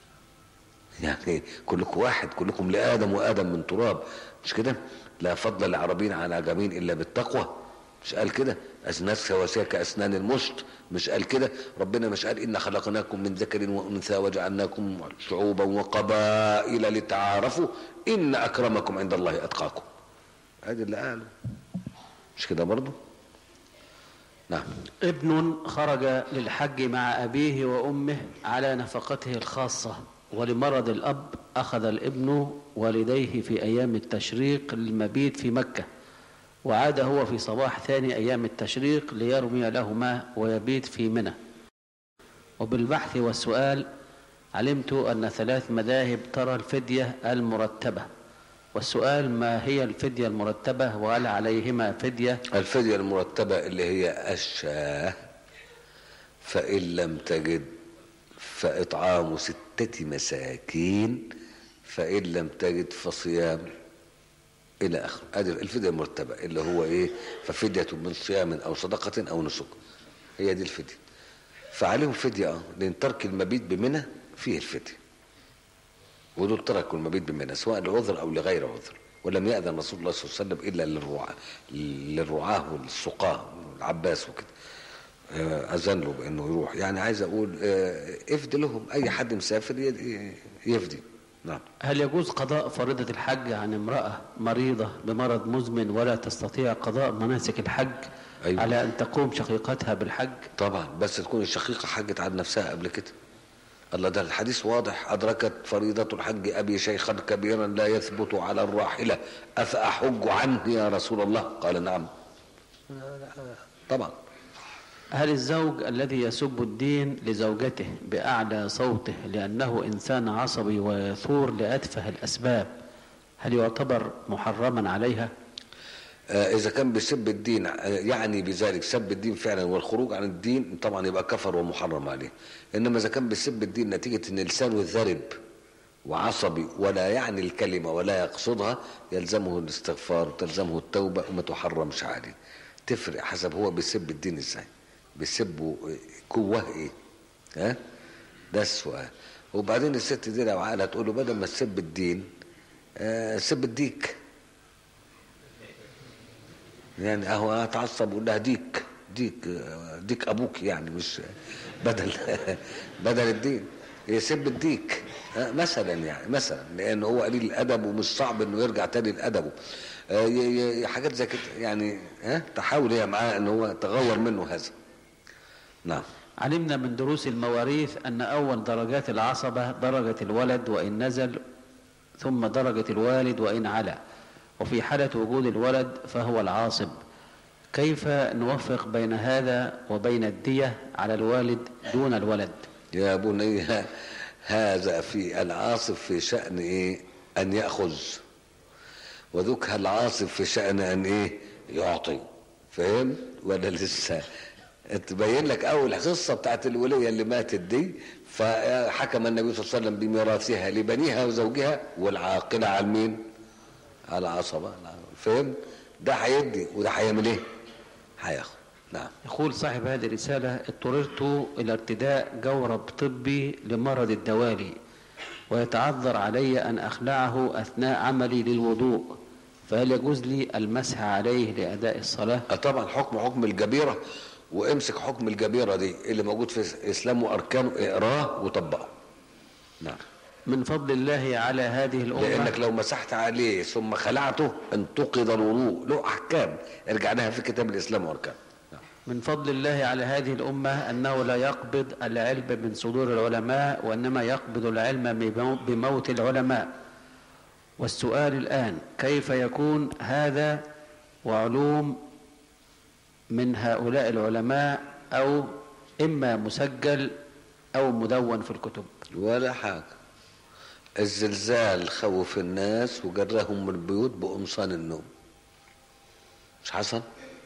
يعني كلكم واحد كلكم لادم وادم من تراب مش كده لا فضل العربين على عجمين الا بالتقوى مش قال كده أسناس سواسية كأسنان المشط مش قال كده ربنا مش قال إن خلقناكم من ذكر وأنثى وجعلناكم شعوبا وقبائل لتعارفوا إن أكرمكم عند الله أتقاكم هذا اللي قاله مش كده برضه نعم ابن خرج للحج مع أبيه وأمه على نفقته الخاصة ولمرض الأب أخذ الابن والديه في أيام التشريق للمبيت في مكة وعاد هو في صباح ثاني أيام التشريق ليرمي لهما ويبيت في منى وبالبحث والسؤال علمت أن ثلاث مذاهب ترى الفدية المرتبة والسؤال ما هي الفدية المرتبة وهل عليهما فدية الفدية المرتبة اللي هي الشاه فإن لم تجد فإطعام ستة مساكين فإن لم تجد فصيام إلى آخره هذه الفدية المرتبة اللي هو إيه ففدية من صيام أو صدقة أو نسك هي دي الفدية فعليهم فدية اه لأن ترك المبيت بمنى فيه الفدية ودول تركوا المبيت بمنى سواء لعذر أو لغير عذر ولم يأذن رسول الله صلى الله عليه وسلم إلا للرعاة للرعاة والسقاة العباس وكده أذن له بأنه يروح يعني عايز أقول افدي لهم أي حد مسافر يفدي نعم هل يجوز قضاء فريضة الحج عن امرأة مريضة بمرض مزمن ولا تستطيع قضاء مناسك الحج أيوة. على أن تقوم شقيقتها بالحج طبعا بس تكون الشقيقة حجت عن نفسها قبل كده الله ده الحديث واضح أدركت فريضة الحج أبي شيخا كبيرا لا يثبت على الراحلة أفأحج عنه يا رسول الله قال نعم طبعا هل الزوج الذي يسب الدين لزوجته بأعلى صوته لأنه إنسان عصبي ويثور لأتفه الأسباب هل يعتبر محرما عليها؟ آه إذا كان بيسب الدين آه يعني بذلك سب الدين فعلا والخروج عن الدين طبعا يبقى كفر ومحرم عليه إنما إذا كان بيسب الدين نتيجة إن لسانه ذرب وعصبي ولا يعني الكلمة ولا يقصدها يلزمه الاستغفار وتلزمه التوبة وما تحرمش عليه تفرق حسب هو بيسب الدين ازاي بيسبوا جواه ايه ها ده السؤال وبعدين الست دي لو عقلها تقول له بدل ما تسب الدين آه سب الديك يعني اهو اتعصب ويقول لها ديك ديك ديك ابوك يعني مش بدل بدل الدين يسب الديك مثلا يعني مثلا لان هو قليل الادب ومش صعب انه يرجع تاني لادبه حاجات زي كده يعني ها تحاول هي معاه ان هو تغور منه هذا نعم علمنا من دروس المواريث أن أول درجات العصبة درجة الولد وإن نزل ثم درجة الوالد وإن علا وفي حالة وجود الولد فهو العاصب كيف نوفق بين هذا وبين الدية على الوالد دون الولد يا بني هذا في العاصب في شأن إيه أن يأخذ وذوك العاصب في شأن أن إيه يعطي فهم ولا لسه تبين لك اول قصه بتاعت الوليه اللي ماتت دي فحكم النبي صلى الله عليه وسلم بميراثها لبنيها وزوجها والعاقله على مين؟ على العصبه فهم؟ ده هيدي وده هيعمل ايه؟ هياخد نعم يقول صاحب هذه الرسالة اضطررت إلى ارتداء جورب طبي لمرض الدوالي ويتعذر علي أن أخلعه أثناء عملي للوضوء فهل يجوز لي المسح عليه لأداء الصلاة؟ طبعا حكم حكم الجبيره وامسك حكم الجبيرة دي اللي موجود في الإسلام وأركانه اقراه وطبقه نعم من فضل الله على هذه الأمة لأنك لو مسحت عليه ثم خلعته انتقض الوضوء له أحكام ارجع لها في كتاب الإسلام وأركانه نعم. من فضل الله على هذه الأمة أنه لا يقبض العلم من صدور العلماء وإنما يقبض العلم بموت العلماء والسؤال الآن كيف يكون هذا وعلوم من هؤلاء العلماء أو إما مسجل أو مدون في الكتب ولا حاجة الزلزال خوف الناس وجرهم من البيوت بقمصان النوم مش حصل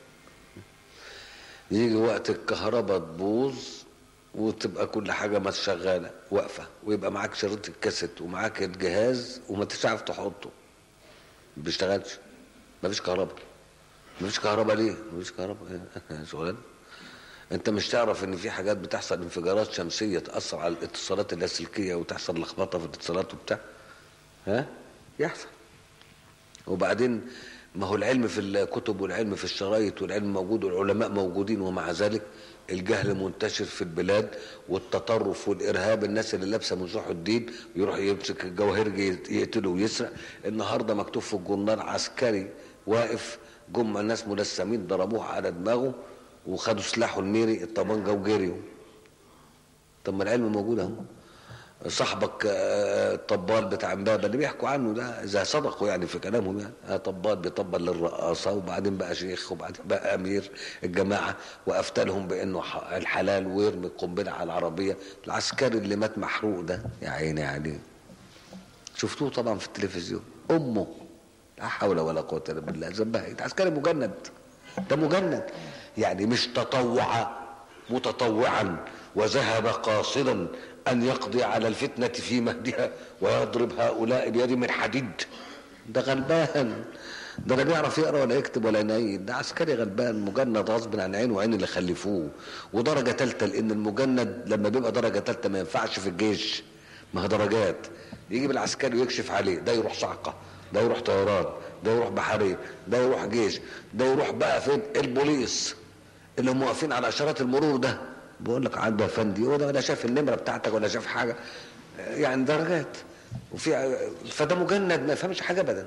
يجي وقت الكهرباء تبوظ وتبقى كل حاجة ما شغالة واقفة ويبقى معاك شريط الكاسيت ومعاك الجهاز وما تعرف تحطه ما بيشتغلش ما فيش كهرباء ما فيش كهرباء ليه؟ ما فيش كهرباء شغلانة انت مش تعرف ان في حاجات بتحصل انفجارات شمسيه تاثر على الاتصالات اللاسلكيه وتحصل لخبطه في الاتصالات وبتاع ها يحصل وبعدين ما هو العلم في الكتب والعلم في الشرايط والعلم موجود والعلماء موجودين ومع ذلك الجهل منتشر في البلاد والتطرف والارهاب الناس اللي لابسه مزوح الدين يروح يمسك الجواهرجي يقتله ويسرق النهارده مكتوب في الجورنال عسكري واقف جم ناس ملثمين ضربوه على دماغه وخدوا سلاحه الميري الطبنجه وجريوا طب ما العلم موجود اهو صاحبك آه، الطبال بتاع امبابه اللي بيحكوا عنه ده اذا صدقوا يعني في كلامهم يعني آه، طبال بيطبل للرقاصه وبعدين بقى شيخ وبعدين بقى امير الجماعه وافتلهم بانه ح- الحلال ويرمي القنبله على العربيه العسكري اللي مات محروق ده يا عيني عليه شفتوه طبعا في التلفزيون امه لا حول ولا قوه الا بالله ذنبها ايه ده عسكري مجند ده مجند يعني مش تطوع متطوعا وذهب قاصدا ان يقضي على الفتنه في مهدها ويضرب هؤلاء بيد من حديد ده غلبان ده لا بيعرف يقرا ولا يكتب ولا ينيد ده عسكري غلبان مجند غصب عن عينه وعين اللي خلفوه ودرجه ثالثه لان المجند لما بيبقى درجه ثالثه ما ينفعش في الجيش ما هي درجات يجيب العسكري ويكشف عليه ده يروح صعقه ده يروح طيران ده يروح بحريه ده يروح جيش ده يروح بقى فين البوليس اللي هم واقفين على اشارات المرور ده بقول لك عنده يا فندي هو ده ولا شاف النمره بتاعتك ولا شاف حاجه يعني درجات وفي فده مجند ما يفهمش حاجه ابدا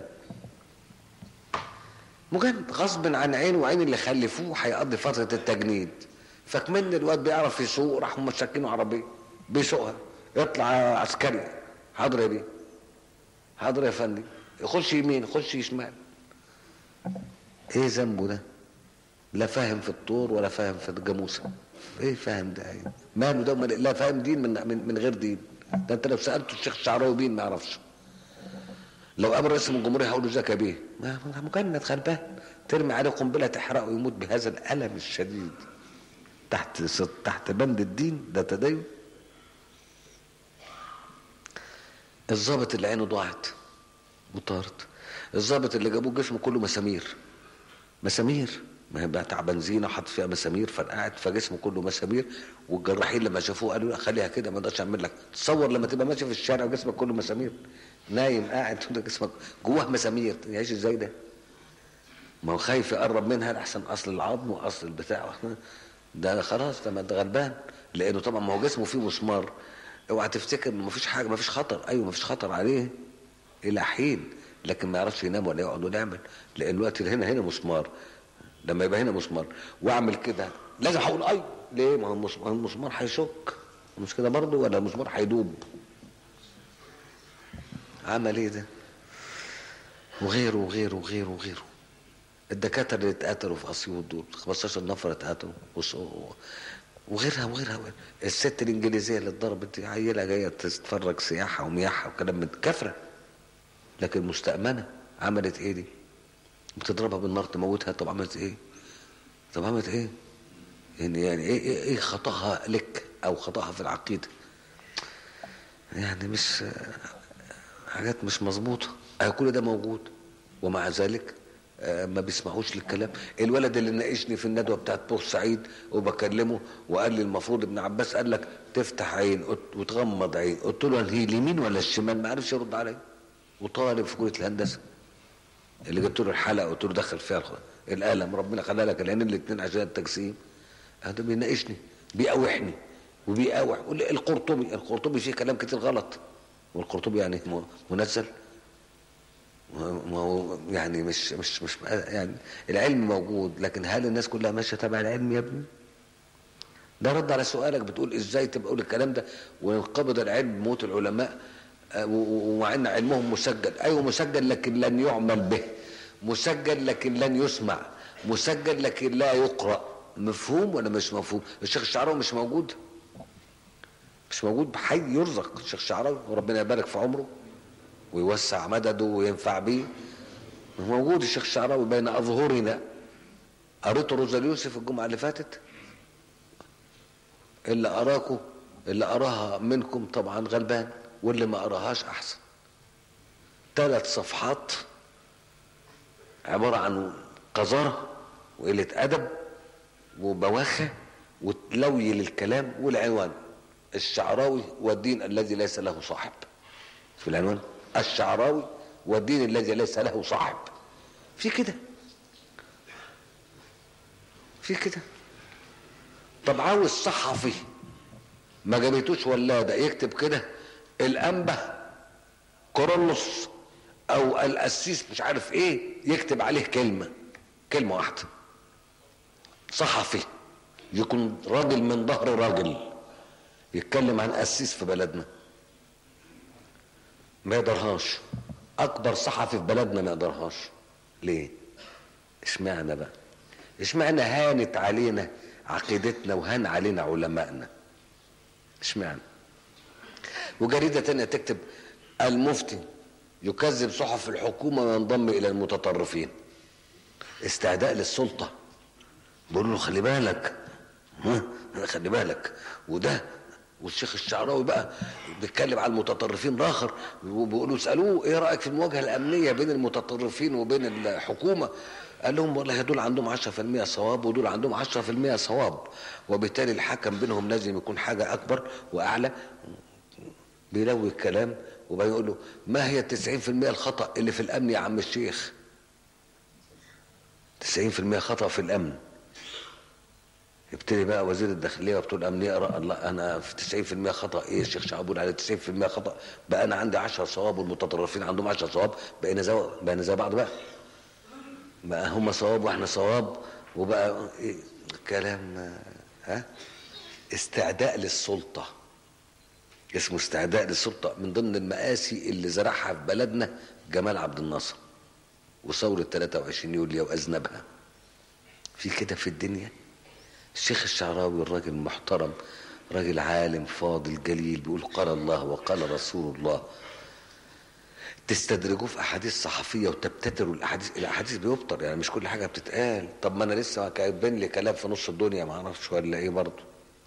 مجند غصب عن عينه وعين اللي خلفوه هيقضي فتره التجنيد فكمن الواد بيعرف يسوق راحوا مسكينه عربيه بيسوقها يطلع عسكري حاضر يا بيه حاضر يا فندي يخش يمين يخش شمال ايه ذنبه ده لا فاهم في الطور ولا فاهم في الجاموسه ايه فاهم ده ايه ماله ده أمال لا فاهم دين من, من, من غير دين ده انت لو سالته الشيخ الشعراوي مين ما يعرفش لو قابل رئيس الجمهوريه هقول له ازيك يا بيه ما ما- مجند غلبان ترمي عليه قنبله تحرقه ويموت بهذا الالم الشديد تحت ست- تحت بند الدين ده تدين الضابط اللي عينه ضاعت وطارت الضابط اللي جابوه جسمه كله مسامير مسامير ما هي بقى بتاع بنزينه وحط فيها مسامير فرقعت فجسمه كله مسامير والجراحين لما شافوه قالوا لا خليها كده ما اقدرش اعمل لك تصور لما تبقى ماشي في الشارع وجسمك كله مسامير نايم قاعد كده جسمك جواه مسامير يعيش ازاي ده؟ ما هو خايف يقرب منها لحسن اصل العظم واصل البتاع ده خلاص ده ما ده غلبان لانه طبعا ما هو جسمه فيه مسمار اوعى تفتكر انه ما فيش حاجه ما فيش خطر ايوه ما فيش خطر عليه الى حين لكن ما يعرفش ينام ولا يقعد ولا يعمل لان الوقت اللي هنا هنا مسمار لما يبقى هنا مسمار واعمل كده لازم هقول اي ليه ما هو المس- ما هو المسمار هيشك مش كده برضه ولا المسمار هيدوب عمل ايه ده وغيره وغيره وغيره وغيره الدكاتره اللي اتقتلوا في اسيوط دول 15 نفر اتقتلوا وص- وغيرها وغيرها وغيرها. الست الانجليزيه اللي اتضربت دي عيله جايه تتفرج سياحه ومياحه وكلام من كفره لكن مستأمنة عملت ايه دي بتضربها بالنار تموتها طب عملت ايه طب عملت ايه يعني يعني ايه ايه, إيه خطأها لك او خطأها في العقيدة يعني مش حاجات مش مظبوطة أهي كل ده موجود ومع ذلك آه، ما بيسمعوش للكلام الولد اللي ناقشني في الندوه بتاعت بورسعيد وبكلمه وقال لي المفروض ابن عباس قال لك تفتح عين قلت- وتغمض عين قلت له هي اليمين ولا الشمال ما عرفش يرد عليا وطالب في كليه الهندسه اللي جبت له الحلقه قلت له دخل فيها الخ- القلم ربنا خلى لك العينين الاثنين عشان التجسيم هذا بيناقشني بيقاوحني وبيقاوح يقول لي القرطبي القرطبي فيه كلام كتير غلط والقرطبي يعني م- منزل ما هو يعني مش مش مش يعني العلم موجود لكن هل الناس كلها ماشيه تبع العلم يا ابني؟ ده رد على سؤالك بتقول ازاي تبقى تقول الكلام ده وينقبض العلم بموت العلماء آه، و- و- ومع ان علمهم مسجل ايوه مسجل لكن لن يعمل به مسجل لكن لن يسمع مسجل لكن لا يقرا مفهوم ولا مش مفهوم الشيخ الشعراوي مش موجود مش موجود حي يرزق الشيخ الشعراوي وربنا يبارك في عمره ويوسع مدده وينفع بيه موجود الشيخ الشعراوي بين اظهرنا قريت روزا يوسف الجمعه اللي فاتت اللي اراكم اللي اراها منكم طبعا غلبان واللي ما اراهاش احسن ثلاث صفحات عباره عن قذاره وقله ادب وبواخه وتلوي للكلام والعنوان الشعراوي والدين الذي ليس له صاحب في العنوان الشعراوي والدين الذي ليس له صاحب في كده في كده طب عاوز صحفي ما جابتوش ولاده يكتب كده الانبه كورولوس او القسيس مش عارف ايه يكتب عليه كلمه كلمه واحده صحفي يكون راجل من ظهر راجل يتكلم عن قسيس في بلدنا ما يقدرهاش اكبر صحفي في بلدنا ما يقدرهاش ليه اشمعنى بقى اشمعنى هانت علينا عقيدتنا وهان علينا علمائنا اشمعنى وجريدة تانية تكتب المفتي يكذب صحف الحكومة وينضم إلى المتطرفين استعداء للسلطة بيقولوا له خلي بالك ها خلي بالك وده والشيخ الشعراوي بقى بيتكلم على المتطرفين راخر وبيقولوا اسالوه ايه رايك في المواجهه الامنيه بين المتطرفين وبين الحكومه قال لهم والله دول عندهم 10% صواب ودول عندهم 10% صواب وبالتالي الحكم بينهم لازم يكون حاجه اكبر واعلى بيلوي الكلام وبقى يقول له ما هي 90% الخطا اللي في الامن يا عم الشيخ 90% خطا في الامن يبتدي بقى وزير الداخليه وبتوع الامن يقرا الله انا في 90% خطا ايه الشيخ شعبون على 90% خطا بقى انا عندي 10 صواب والمتطرفين عندهم 10 صواب بقينا زي بقينا زي بعض بقى بقى هم صواب واحنا صواب وبقى إيه كلام ها استعداء للسلطه اسمه استعداء للسلطه من ضمن المآسي اللي زرعها في بلدنا جمال عبد الناصر وثوره 23 يوليو واذنبها في كده في الدنيا الشيخ الشعراوي الراجل المحترم راجل عالم فاضل جليل بيقول قال الله وقال رسول الله تستدرجوه في احاديث صحفيه وتبتتروا الاحاديث الاحاديث بيبطر يعني مش كل حاجه بتتقال طب ما انا لسه كاتبين لي كلام في نص الدنيا ما اعرفش ولا ايه برضه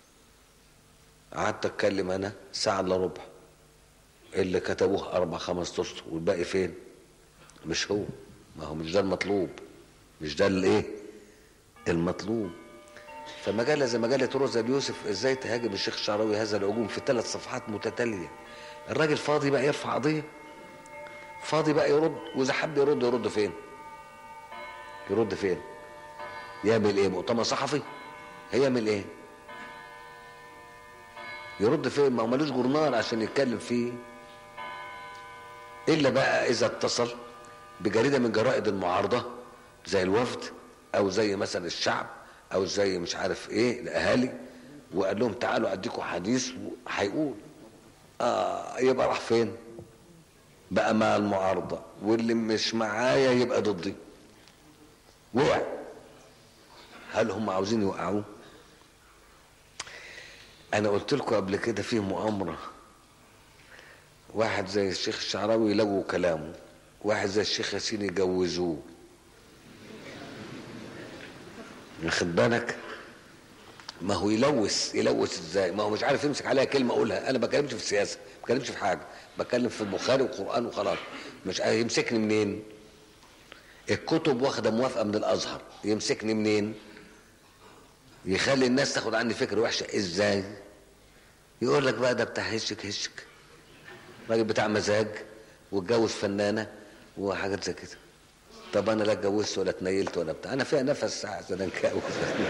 قعدت اتكلم انا ساعه الا ربع اللي كتبوه اربع خمس اسطر والباقي فين مش هو ما هو مش ده المطلوب مش ده الايه المطلوب فمجلة زي مجلة روزا اليوسف ازاي تهاجم الشيخ الشعراوي هذا الهجوم في ثلاث صفحات متتالية الراجل فاضي بقى يرفع قضية فاضي بقى يرد واذا حب يرد يرد فين يرد فين يعمل ايه مؤتمر صحفي هيعمل ايه يرد فين ما هو ملوش جورنال عشان يتكلم فيه الا بقى اذا اتصل بجريده من جرائد المعارضه زي الوفد او زي مثلا الشعب او زي مش عارف ايه الاهالي وقال لهم تعالوا اديكم حديث هيقول اه يبقى راح فين بقى مع المعارضه واللي مش معايا يبقى ضدي وقع هل هم عاوزين يوقعوه انا قلت لكم قبل كده في مؤامره واحد زي الشيخ الشعراوي يلغوا كلامه واحد زي الشيخ ياسين يجوزوه واخد بالك ما هو يلوث يلوث ازاي ما هو مش عارف يمسك عليها كلمه اقولها انا ما بتكلمش في السياسه ما بتكلمش في حاجه بتكلم في البخاري والقران وخلاص مش يمسكني منين الكتب واخده موافقه من الازهر يمسكني منين يخلي الناس تاخد عني فكره وحشه ازاي يقول لك بقى ده بتاع هشك هشك راجل بتاع مزاج واتجوز فنانه وحاجات زي كده طب انا لا اتجوزت ولا اتنيلت ولا بتاع انا فيها نفس ساعه عشان اتجوز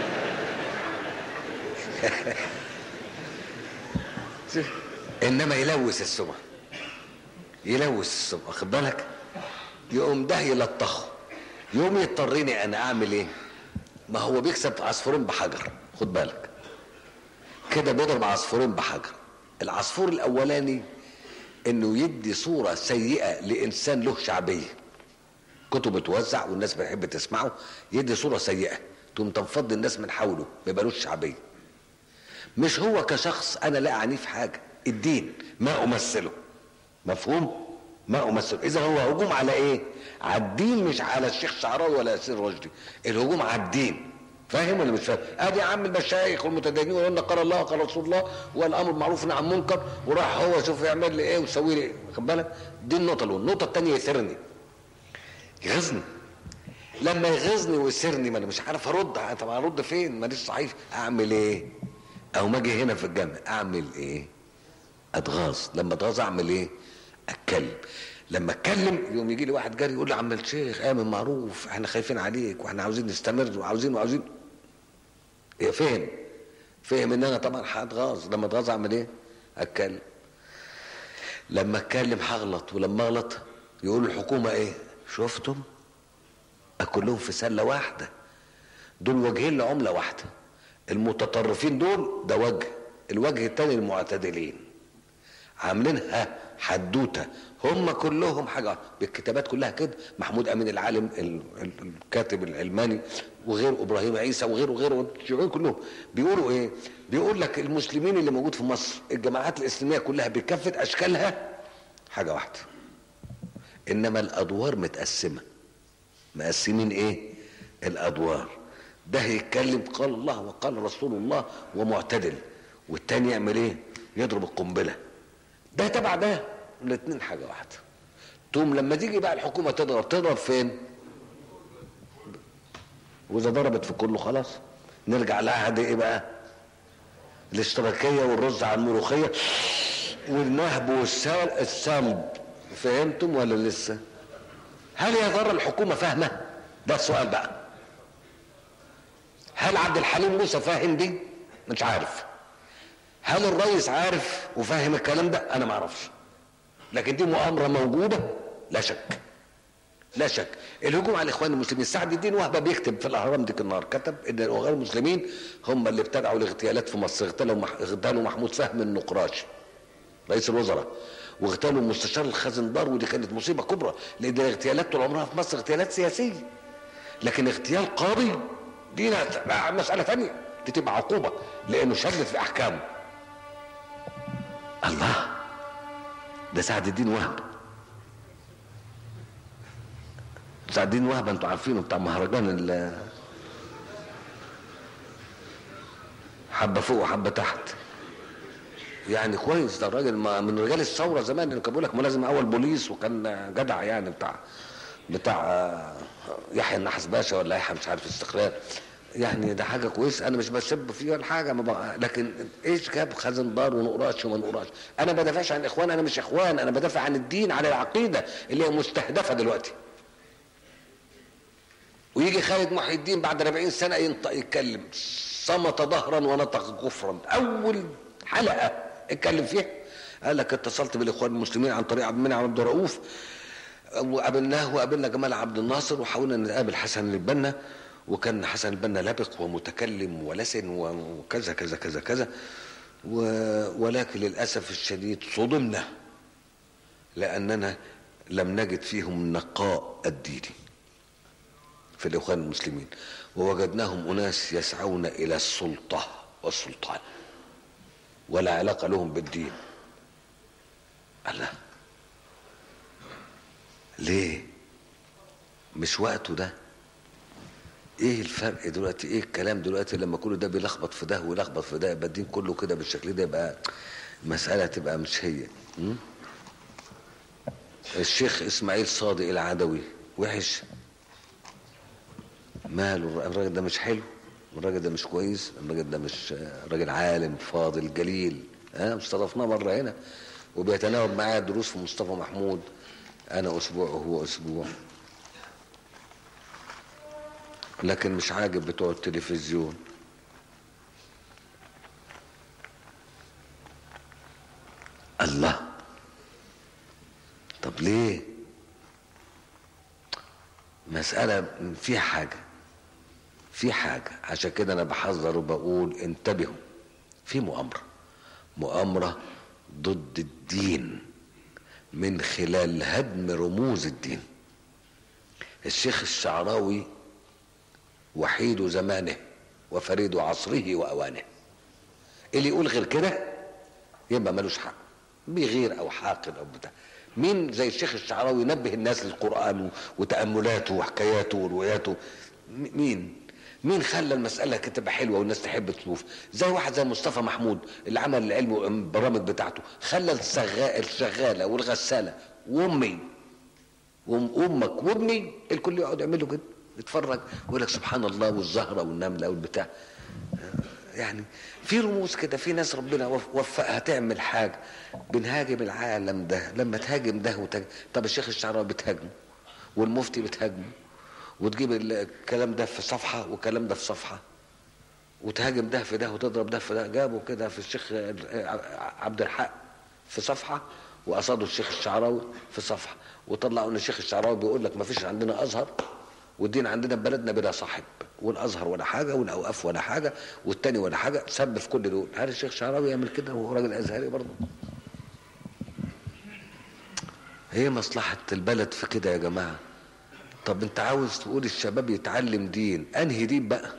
انما يلوث السمعه يلوث السمعه واخد بالك يقوم ده يلطخه يقوم يضطرني انا اعمل ايه ما هو بيكسب عصفورين بحجر خد بالك كده بيضرب عصفورين بحجر العصفور الاولاني انه يدي صوره سيئه لانسان له شعبيه كتب بتوزع والناس بتحب تسمعه يدي صوره سيئه تقوم تنفض الناس من حوله ما يبقالوش شعبيه مش هو كشخص انا لا اعنيه في حاجه الدين ما امثله مفهوم ما امثل اذا هو هجوم على ايه على الدين مش على الشيخ شعراوي ولا ياسين رشدي الهجوم على الدين فاهم ولا مش فاهم ادي يا عم المشايخ والمتدينين يقولون قال الله قال رسول الله والامر معروف نهي عن منكر وراح هو شوف يعمل لي ايه ويسوي لي ايه واخد بالك دي النقطه الاولى النقطه الثانيه يثرني يغيظني لما يغيظني ويسرني ما انا مش عارف ارد طب ارد فين ماليش صحيح اعمل ايه او ما اجي هنا في الجامع اعمل ايه اتغاظ لما اتغاظ اعمل ايه اتكلم لما اتكلم يوم يجي لي واحد جاري يقول لي عم الشيخ اعمل معروف احنا خايفين عليك واحنا عاوزين نستمر وعاوزين وعاوزين إيه فهم فهم ان انا طبعا هتغاظ لما اتغاظ اعمل ايه اتكلم لما اتكلم هغلط ولما اغلط يقول الحكومه ايه شفتم كلهم في سله واحده دول وجهين لعمله واحده المتطرفين دول ده وجه الوجه الثاني المعتدلين عاملينها حدوته هم كلهم حاجه بالكتابات كلها كده محمود امين العالم الكاتب العلماني وغير ابراهيم عيسى وغيره وغيره الشيوعيين كلهم بيقولوا ايه؟ بيقول لك المسلمين اللي موجود في مصر الجماعات الاسلاميه كلها بكافه اشكالها حاجه واحده انما الادوار متقسمه مقسمين ايه؟ الادوار ده يتكلم قال الله وقال رسول الله ومعتدل والتاني يعمل ايه؟ يضرب القنبله ده تبع ده الاثنين حاجه واحده تقوم لما تيجي بقى الحكومه تضرب تضرب فين واذا ضربت في كله خلاص نرجع لعهد ايه بقى الاشتراكيه والرز على الملوخيه والنهب والسلب فهمتم ولا لسه هل يا ترى الحكومه فاهمه ده السؤال بقى هل عبد الحليم موسى فاهم دي مش عارف هل الرئيس عارف وفاهم الكلام ده انا ما اعرفش لكن دي مؤامره موجوده لا شك لا شك الهجوم على الاخوان المسلمين سعد الدين وهبه بيكتب في الاهرام ديك النهار كتب ان الاخوان المسلمين هم اللي ابتدعوا الاغتيالات في مصر اغتالوا مح... اغتالوا محمود فهمي النقراش رئيس الوزراء واغتالوا مستشار الخزندار ودي كانت مصيبه كبرى لان الاغتيالات طول عمرها في مصر اغتيالات سياسيه لكن اغتيال قاضي دي مساله ثانيه دي تبقى عقوبه لانه شدد في احكامه الله ده سعد الدين وهب سعد الدين وهب انتوا عارفينه بتاع مهرجان ال حبه فوق وحبه تحت يعني كويس ده الراجل من رجال الثوره زمان اللي كان بيقول لك ملازم اول بوليس وكان جدع يعني بتاع بتاع يحيى النحاس باشا ولا يحيى مش عارف الاستقلال يعني ده حاجه كويسه انا مش بسب فيه ولا حاجه ما بقى لكن ايش جاب خزندار ونقراش وما نقراش انا ما بدافعش عن الاخوان انا مش اخوان انا بدافع عن الدين عن العقيده اللي هي مستهدفه دلوقتي ويجي خالد محي الدين بعد 40 سنه ينطق يتكلم صمت ظهرا ونطق كفرا اول حلقه اتكلم فيها قال لك اتصلت بالاخوان المسلمين عن طريق عبد المنعم عبد الرؤوف وقابلناه وقابلنا جمال عبد الناصر وحاولنا نقابل حسن البنا وكان حسن البنا لبق ومتكلم ولسن وكذا كذا كذا كذا ولكن للاسف الشديد صدمنا لاننا لم نجد فيهم نقاء الديني في الاخوان المسلمين ووجدناهم اناس يسعون الى السلطه والسلطان ولا علاقه لهم بالدين الله ليه مش وقته ده ايه الفرق دلوقتي ايه الكلام دلوقتي لما كل ده بيلخبط في ده ويلخبط في ده يبقى الدين كله كده بالشكل ده يبقى مسألة تبقى مش هي م? الشيخ اسماعيل صادق العدوي وحش ماله الراجل ده مش حلو الراجل ده مش كويس الراجل ده مش راجل عالم فاضل جليل ها أه؟ استضفناه مره هنا وبيتناوب معايا دروس في مصطفى محمود انا اسبوع وهو اسبوع لكن مش عاجب بتوع التلفزيون الله طب ليه مسألة في حاجة في حاجة عشان كده أنا بحذر وبقول انتبهوا في مؤامرة مؤامرة ضد الدين من خلال هدم رموز الدين الشيخ الشعراوي وحيد زمانه وفريد عصره وأوانه اللي يقول غير كده يبقى ملوش حق بيغير أو حاقد أو بتاع مين زي الشيخ الشعراوي ينبه الناس للقرآن وتأملاته وحكاياته ورواياته مين مين خلى المسألة تبقى حلوة والناس تحب تشوف زي واحد زي مصطفى محمود اللي عمل العلم والبرامج بتاعته خلى الشغالة والغسالة وامي وامك وابني الكل يقعد يعملوا كده يتفرج ويقول لك سبحان الله والزهرة والنملة والبتاع يعني في رموز كده في ناس ربنا وفقها تعمل حاجة بنهاجم العالم ده لما تهاجم ده وتهاجم طب الشيخ الشعراوي بتهاجمه والمفتي بتهاجمه وتجيب الكلام ده في صفحة والكلام ده في صفحة وتهاجم ده في ده وتضرب ده في ده جابوا كده في الشيخ عبد الحق في صفحة وقصدوا الشيخ الشعراوي في صفحة وطلعوا ان الشيخ الشعراوي بيقول لك ما فيش عندنا ازهر والدين عندنا في بلدنا بلا صاحب والازهر ولا حاجه والاوقاف ولا حاجه والتاني ولا حاجه سب في كل دول هل الشيخ الشعراوي يعمل كده وهو راجل ازهري برضه هي مصلحه البلد في كده يا جماعه طب انت عاوز تقول الشباب يتعلم دين انهي دين بقى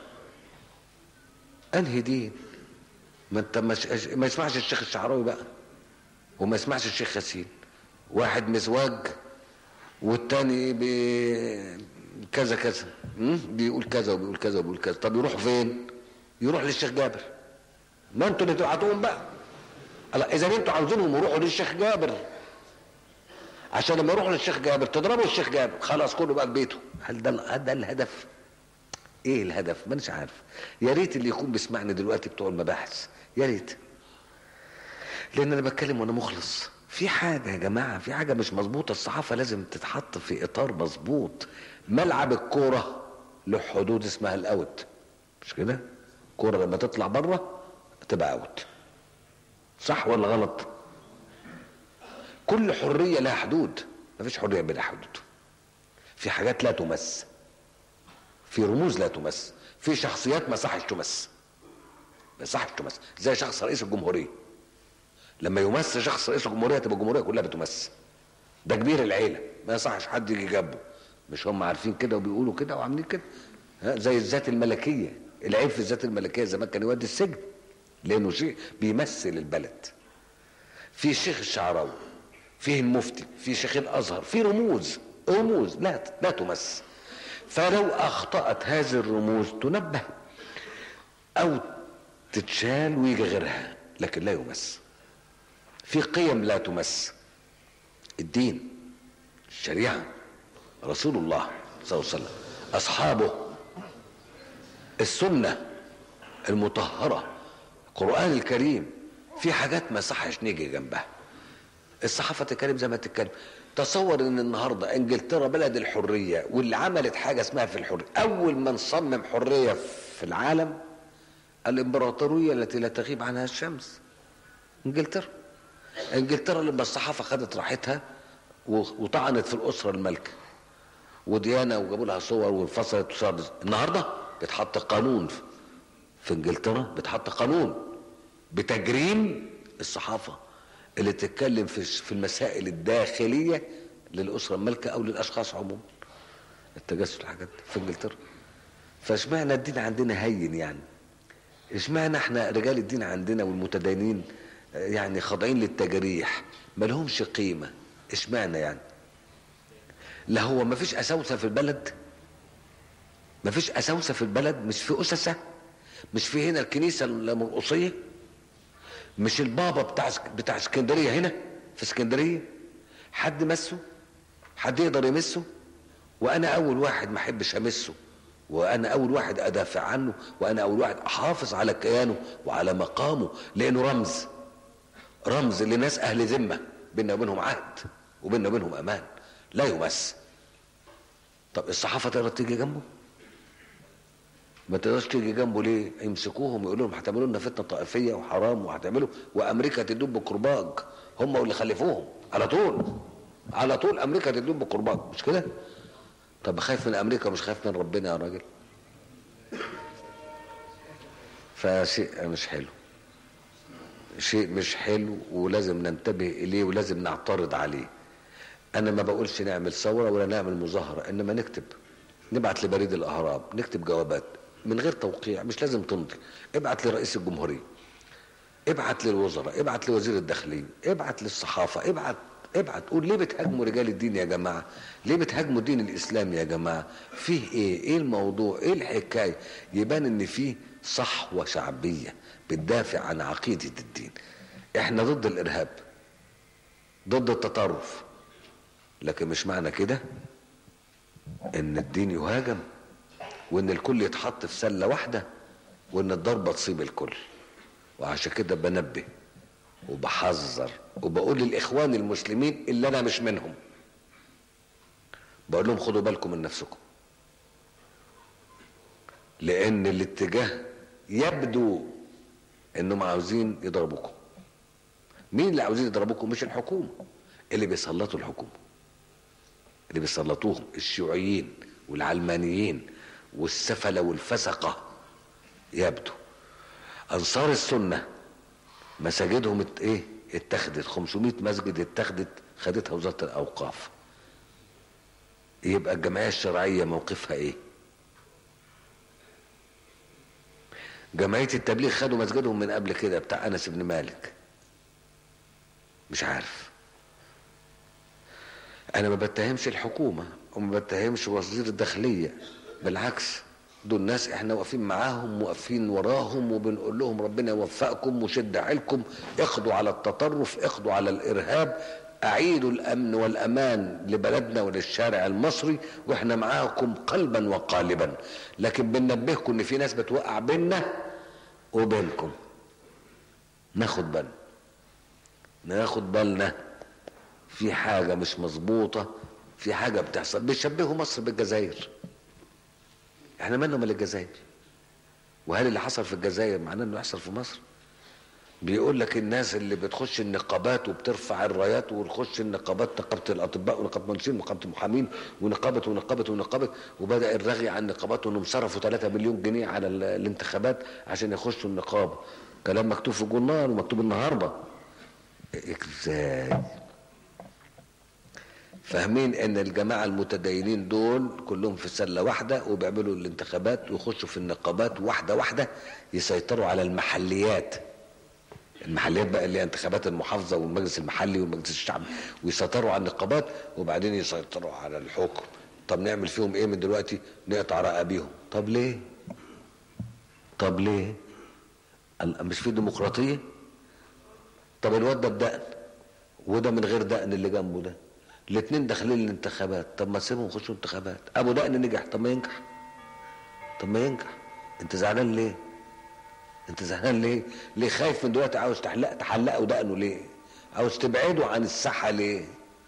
انهي دين ما انت مش ما يسمعش الشيخ الشعراوي بقى وما يسمعش الشيخ ياسين واحد مزواج والتاني ب كذا كذا بيقول كذا وبيقول كذا وبيقول كذا طب يروح فين يروح للشيخ جابر ما انتوا اللي تبعتوهم بقى اذا انتوا عاوزينهم يروحوا للشيخ جابر عشان لما يروحوا للشيخ جابر تضربوا الشيخ جابر خلاص كله بقى في بيته هل ده ده الهدف ايه الهدف ما مش عارف يا ريت اللي يكون بيسمعني دلوقتي بتوع المباحث يا ريت لان انا بتكلم وانا مخلص في حاجة يا جماعة في حاجة مش مظبوطة الصحافة لازم تتحط في إطار مظبوط ملعب الكورة له حدود اسمها الأوت مش كده؟ الكورة لما تطلع بره تبقى أوت صح ولا غلط؟ كل حرية لها حدود مفيش حرية بلا حدود في حاجات لا تمس في رموز لا تمس في شخصيات ما صحش تمس ما صحش تمس زي شخص رئيس الجمهوريه لما يمس شخص رئيس الجمهوريه تبقى الجمهوريه كلها بتمس ده كبير العيله ما يصحش حد يجي جنبه مش هم عارفين كده وبيقولوا كده وعاملين كده زي الذات الملكيه العيب في الذات الملكيه زمان كان يودي السجن لانه شيء بيمثل البلد في الشيخ الشعراوي فيه المفتي في شيخ الازهر في رموز رموز لا لا تمس فلو اخطات هذه الرموز تنبه او تتشال ويجي غيرها لكن لا يمس في قيم لا تمس الدين الشريعة رسول الله صلى الله عليه وسلم أصحابه السنة المطهرة القرآن الكريم في حاجات ما صحش نيجي جنبها الصحافة تتكلم زي ما تتكلم تصور ان النهاردة انجلترا بلد الحرية واللي عملت حاجة اسمها في الحرية اول من صمم حرية في العالم الامبراطورية التي لا تغيب عنها الشمس انجلترا انجلترا لما الصحافه خدت راحتها وطعنت في الاسره المالكه وديانه وجابوا لها صور وانفصلت وصارت النهارده بيتحط قانون في انجلترا بيتحط قانون بتجريم الصحافه اللي تتكلم في في المسائل الداخليه للاسره المالكه او للاشخاص عموما التجسس الحاجات في انجلترا فاشمعنى الدين عندنا هين يعني اشمعنى احنا رجال الدين عندنا والمتدينين يعني خاضعين للتجريح ما لهمش قيمه اشمعنى يعني لا هو ما فيش اساوسه في البلد ما فيش اساوسه في البلد مش في اسسه مش في هنا الكنيسه المرقصيه مش البابا بتاع بتاع اسكندريه هنا في اسكندريه حد مسه حد يقدر يمسه وانا اول واحد ما احبش امسه وانا اول واحد ادافع عنه وانا اول واحد احافظ على كيانه وعلى مقامه لانه رمز رمز لناس اهل ذمه بيننا وبينهم عهد وبيننا وبينهم امان لا يمس طب الصحافه تقدر تيجي جنبه ما تقدرش تيجي جنبه ليه يمسكوهم يقولوا لهم هتعملوا لنا فتنه طائفيه وحرام وهتعملوا وامريكا تدوب بكرباج هم اللي خلفوهم على طول على طول امريكا تدوب بكرباج مش كده طب خايف من امريكا مش خايف من ربنا يا راجل فشيء مش حلو شيء مش حلو ولازم ننتبه اليه ولازم نعترض عليه انا ما بقولش نعمل ثوره ولا نعمل مظاهره انما نكتب نبعت لبريد الاهرام نكتب جوابات من غير توقيع مش لازم تمضي ابعت لرئيس الجمهوريه ابعت للوزراء ابعت لوزير الداخليه ابعت للصحافه ابعت ابعت قول ليه بتهاجموا رجال الدين يا جماعه ليه بتهاجموا الدين الاسلامي يا جماعه فيه ايه ايه الموضوع ايه الحكايه يبان ان فيه صحوه شعبيه بتدافع عن عقيده الدين احنا ضد الارهاب ضد التطرف لكن مش معنى كده ان الدين يهاجم وان الكل يتحط في سله واحده وان الضربه تصيب الكل وعشان كده بنبه وبحذر وبقول للاخوان المسلمين اللي انا مش منهم بقول لهم خدوا بالكم من نفسكم لان الاتجاه يبدو انهم عاوزين يضربوكم مين اللي عاوزين يضربوكم مش الحكومه اللي بيسلطوا الحكومه اللي بيسلطوهم الشيوعيين والعلمانيين والسفله والفسقه يبدو انصار السنه مساجدهم ات ايه اتخذت 500 مسجد اتخذت خدتها وزاره الاوقاف يبقى الجمعيه الشرعيه موقفها ايه جمعيه التبليغ خدوا مسجدهم من قبل كده بتاع انس بن مالك مش عارف انا ما بتهمش الحكومه وما بتهمش وزير الداخليه بالعكس دول ناس احنا واقفين معاهم واقفين وراهم وبنقول لهم ربنا يوفقكم وشد حيلكم اخدوا على التطرف اخدوا على الارهاب اعيدوا الامن والامان لبلدنا وللشارع المصري واحنا معاكم قلبا وقالبا لكن بننبهكم ان في ناس بتوقع بيننا وبينكم ناخد بالنا ناخد بالنا في حاجه مش مظبوطه في حاجه بتحصل بيشبهوا مصر بالجزائر احنا مالنا مال الجزائر وهل اللي حصل في الجزائر معناه انه يحصل في مصر بيقول لك الناس اللي بتخش النقابات وبترفع الرايات وتخش النقابات نقابه الاطباء ونقابه المهندسين ونقابه المحامين ونقابه ونقابه ونقابه وبدا الرغي عن النقابات وانهم صرفوا 3 مليون جنيه على ال- الانتخابات عشان يخشوا النقابه كلام مكتوب في الجورنال ومكتوب النهارده ازاي فاهمين ان الجماعه المتدينين دول كلهم في سله واحده وبيعملوا الانتخابات ويخشوا في النقابات واحده واحده يسيطروا على المحليات المحليات بقى اللي هي انتخابات المحافظه والمجلس المحلي والمجلس الشعبي ويسيطروا على النقابات وبعدين يسيطروا على الحكم طب نعمل فيهم ايه من دلوقتي نقطع رقابيهم طب ليه طب ليه ال- مش في ديمقراطيه طب الواد ده بدقن وده من غير دقن اللي جنبه ده الاثنين داخلين الانتخابات طب ما تسيبهم يخشوا انتخابات ابو دقن نجح طب ما ينجح طب ما ينجح انت زعلان ليه انت زعلان ليه ليه خايف من دلوقتي عاوز تحلق تحلقه دقنه ليه عاوز تبعده عن الساحه ليه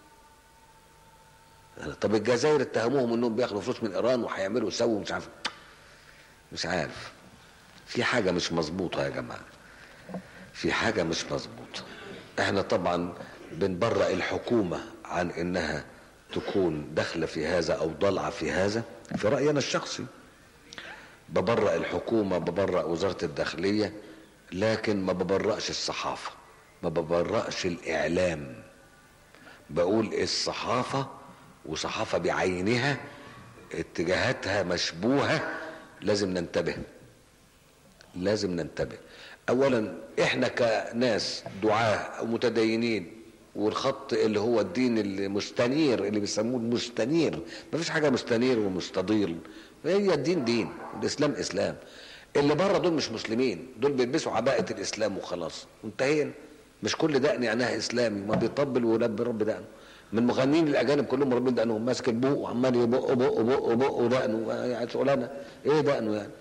طب الجزائر اتهموهم انهم بياخدوا فلوس من ايران وهيعملوا يسووا مش عارف مش عارف في حاجه مش مظبوطه يا جماعه في حاجه مش مظبوطه احنا طبعا بنبرأ الحكومه عن انها تكون داخله في هذا او ضالعه في هذا في رايي انا الشخصي ببرأ الحكومه ببرأ وزاره الداخليه لكن ما ببرأش الصحافه ما ببرأش الاعلام بقول الصحافه وصحافه بعينها اتجاهاتها مشبوهه لازم ننتبه لازم ننتبه اولا احنا كناس دعاة او متدينين والخط اللي هو الدين المستنير اللي بيسموه المستنير ما فيش حاجه مستنير ومستضيل هي الدين دين الاسلام اسلام اللي بره دول مش مسلمين دول بيلبسوا عباءه الاسلام وخلاص انتهينا مش كل دقن يعناها اسلامي ما بيطبل ويربي رب دقنه من مغنيين الاجانب كلهم ربين دقنهم ماسك البوق وعمال يبق بق بق بق ودقنه يعني شغلانه ايه دقنه يعني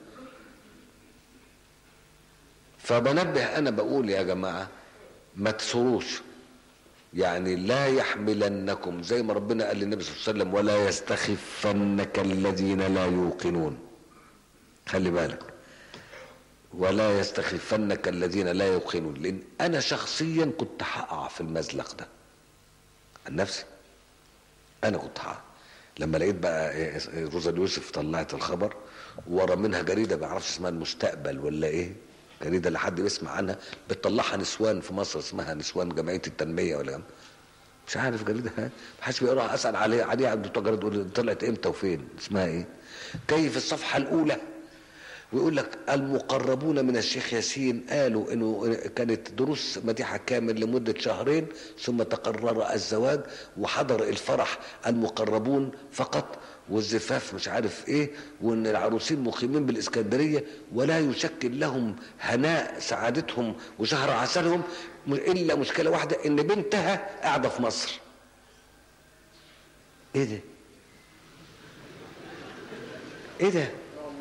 فبنبه انا بقول يا جماعه ما تسروش يعني لا يحملنكم زي ما ربنا قال للنبي صلى الله عليه وسلم ولا يستخفنك الذين لا يوقنون خلي بالك ولا يستخفنك الذين لا يوقنون لان انا شخصيا كنت هقع في المزلق ده عن نفسي انا كنت هقع لما لقيت بقى روزا يوسف طلعت الخبر ورا منها جريده ما اعرفش اسمها المستقبل ولا ايه جريده اللي حد بيسمع عنها بتطلعها نسوان في مصر اسمها نسوان جمعيه التنميه ولا مش عارف جريده ما حدش بيقراها اسال عليه عليه عبد التجار تقول طلعت امتى وفين اسمها ايه كيف الصفحه الاولى ويقول لك المقربون من الشيخ ياسين قالوا انه كانت دروس مديحه كامل لمده شهرين ثم تقرر الزواج وحضر الفرح المقربون فقط والزفاف مش عارف ايه وان العروسين مقيمين بالاسكندريه ولا يشكل لهم هناء سعادتهم وشهر عسلهم الا مشكله واحده ان بنتها قاعده في مصر ايه ده ايه ده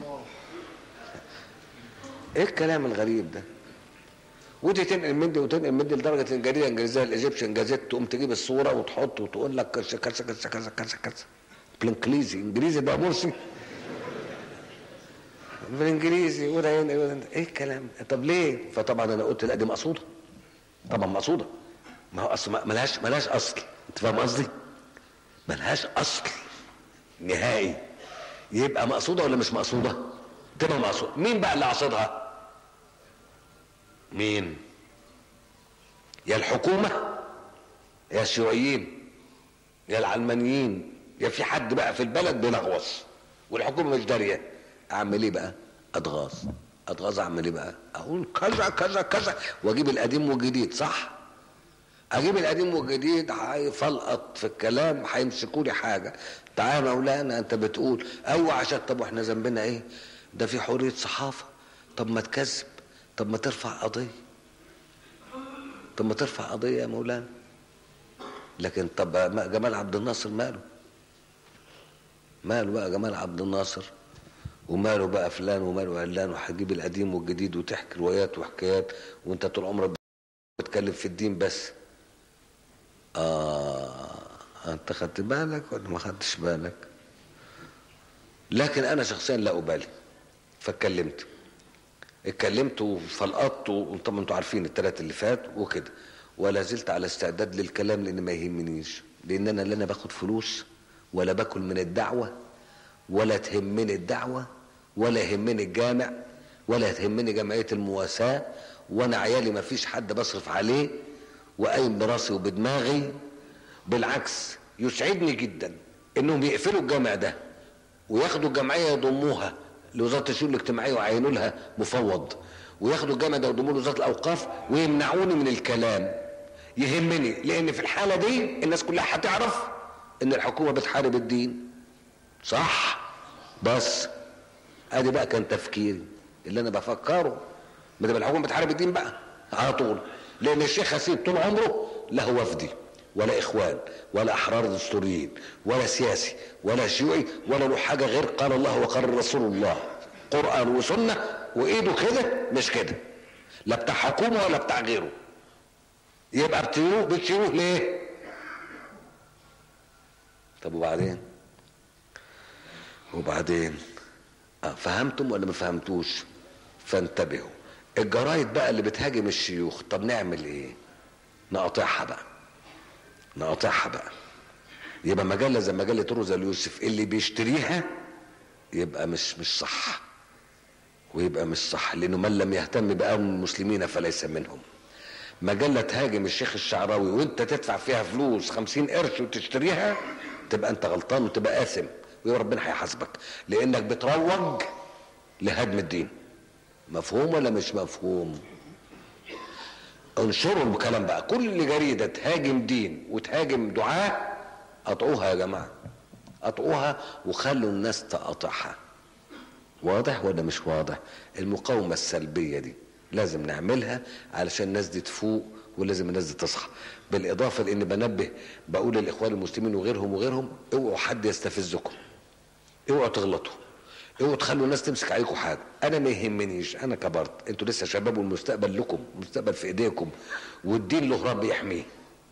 ايه الكلام الغريب ده ودي تنقل من دي وتنقل من دي لدرجه ان الجريده الانجليزيه الايجيبشن جازيت تقوم تجيب الصوره وتحط وتقول لك كذا كذا كذا كذا كذا كذا بالانجليزي انجليزي بقى مرسي بالانجليزي وده هنا وده هنا. ايه الكلام طب ليه فطبعا انا قلت لا دي مقصوده طبعا مقصوده ما هو اصل ملهاش ملهاش اصل انت فاهم قصدي ملهاش اصل نهائي يبقى مقصوده ولا مش مقصوده تبقى مقصوده مين بقى اللي قصدها مين يا الحكومه يا الشيوعيين يا العلمانيين يا في حد بقى في البلد بيلغوص والحكومه مش داريه اعمل ايه بقى اتغاظ اتغاظ اعمل ايه بقى اقول كذا كذا كذا واجيب القديم والجديد صح اجيب القديم والجديد هيفلقط في الكلام هيمسكوا لي حاجه تعالى يا مولانا انت بتقول ايوه عشان طب واحنا ذنبنا ايه ده في حريه صحافه طب ما تكذب طب ما ترفع قضيه طب ما ترفع قضيه يا مولانا لكن طب جمال عبد الناصر ماله ماله بقى جمال عبد الناصر وماله بقى فلان وماله علان وهتجيب القديم والجديد وتحكي روايات وحكايات وانت طول عمرك بتتكلم في الدين بس اه انت خدت بالك ولا ما خدتش بالك لكن انا شخصيا لا ابالي فاتكلمت اتكلمت وفلقطت وطبعا انتوا عارفين الثلاث اللي فات وكده ولا زلت على استعداد للكلام لان ما يهمنيش لان انا لا انا باخد فلوس ولا باكل من الدعوه ولا تهمني الدعوه ولا يهمني الجامع ولا تهمني جمعيه المواساه وانا عيالي ما فيش حد بصرف عليه وقايم براسي وبدماغي بالعكس يسعدني جدا انهم يقفلوا الجامع ده وياخدوا الجمعيه يضموها لوزاره الشؤون الاجتماعيه ويعينوا لها مفوض وياخدوا الجامع ده ويضموه لوزاره الاوقاف ويمنعوني من الكلام يهمني لان في الحاله دي الناس كلها هتعرف ان الحكومه بتحارب الدين صح بس ادي بقى كان تفكيري اللي انا بفكره ما دام الحكومه بتحارب الدين بقى على طول لان الشيخ حسين طول عمره لا هو وفدي ولا اخوان ولا احرار دستوريين ولا سياسي ولا شيوعي ولا له حاجه غير قال الله وقال رسول الله قران وسنه وايده كده مش كده لا بتاع حكومه ولا بتاع غيره يبقى بتشيلوه بتشيلوه ليه طب وبعدين وبعدين آه فهمتم ولا ما فهمتوش فانتبهوا الجرايد بقى اللي بتهاجم الشيوخ طب نعمل ايه نقاطعها بقى نقاطعها بقى يبقى مجلة زي مجلة روزا اليوسف اللي بيشتريها يبقى مش مش صح ويبقى مش صح لانه من لم يهتم بامر المسلمين فليس منهم مجلة تهاجم الشيخ الشعراوي وانت تدفع فيها فلوس خمسين قرش وتشتريها تبقى انت غلطان وتبقى آثم ويبقى ربنا هيحاسبك لانك بتروج لهدم الدين مفهوم ولا مش مفهوم انشروا الكلام بقى كل جريدة تهاجم دين وتهاجم دعاة قطعوها يا جماعة قطعوها وخلوا الناس تقاطعها واضح ولا مش واضح المقاومة السلبية دي لازم نعملها علشان الناس دي تفوق ولازم الناس دي تصحى بالاضافه لان بنبه بقول للاخوان المسلمين وغيرهم وغيرهم اوعوا حد يستفزكم اوعوا تغلطوا اوعوا تخلوا الناس تمسك عليكم حاجه انا ما يهمنيش انا كبرت انتوا لسه شباب والمستقبل لكم المستقبل في ايديكم والدين له رب يحميه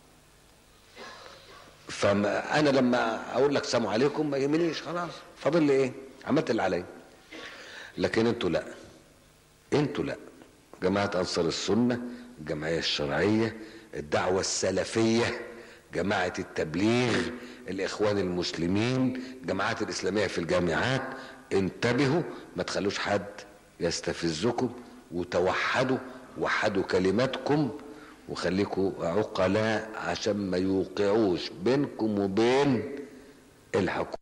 فانا لما اقول لك سلام عليكم ما يهمنيش خلاص فاضل لي ايه عملت اللي عليا لكن انتوا لا انتوا لا جماعه انصار السنه الجمعيه الشرعيه الدعوه السلفيه جماعه التبليغ الاخوان المسلمين الجماعات الاسلاميه في الجامعات انتبهوا ما تخلوش حد يستفزكم وتوحدوا وحدوا كلماتكم وخليكوا عقلاء عشان ما يوقعوش بينكم وبين الحكومه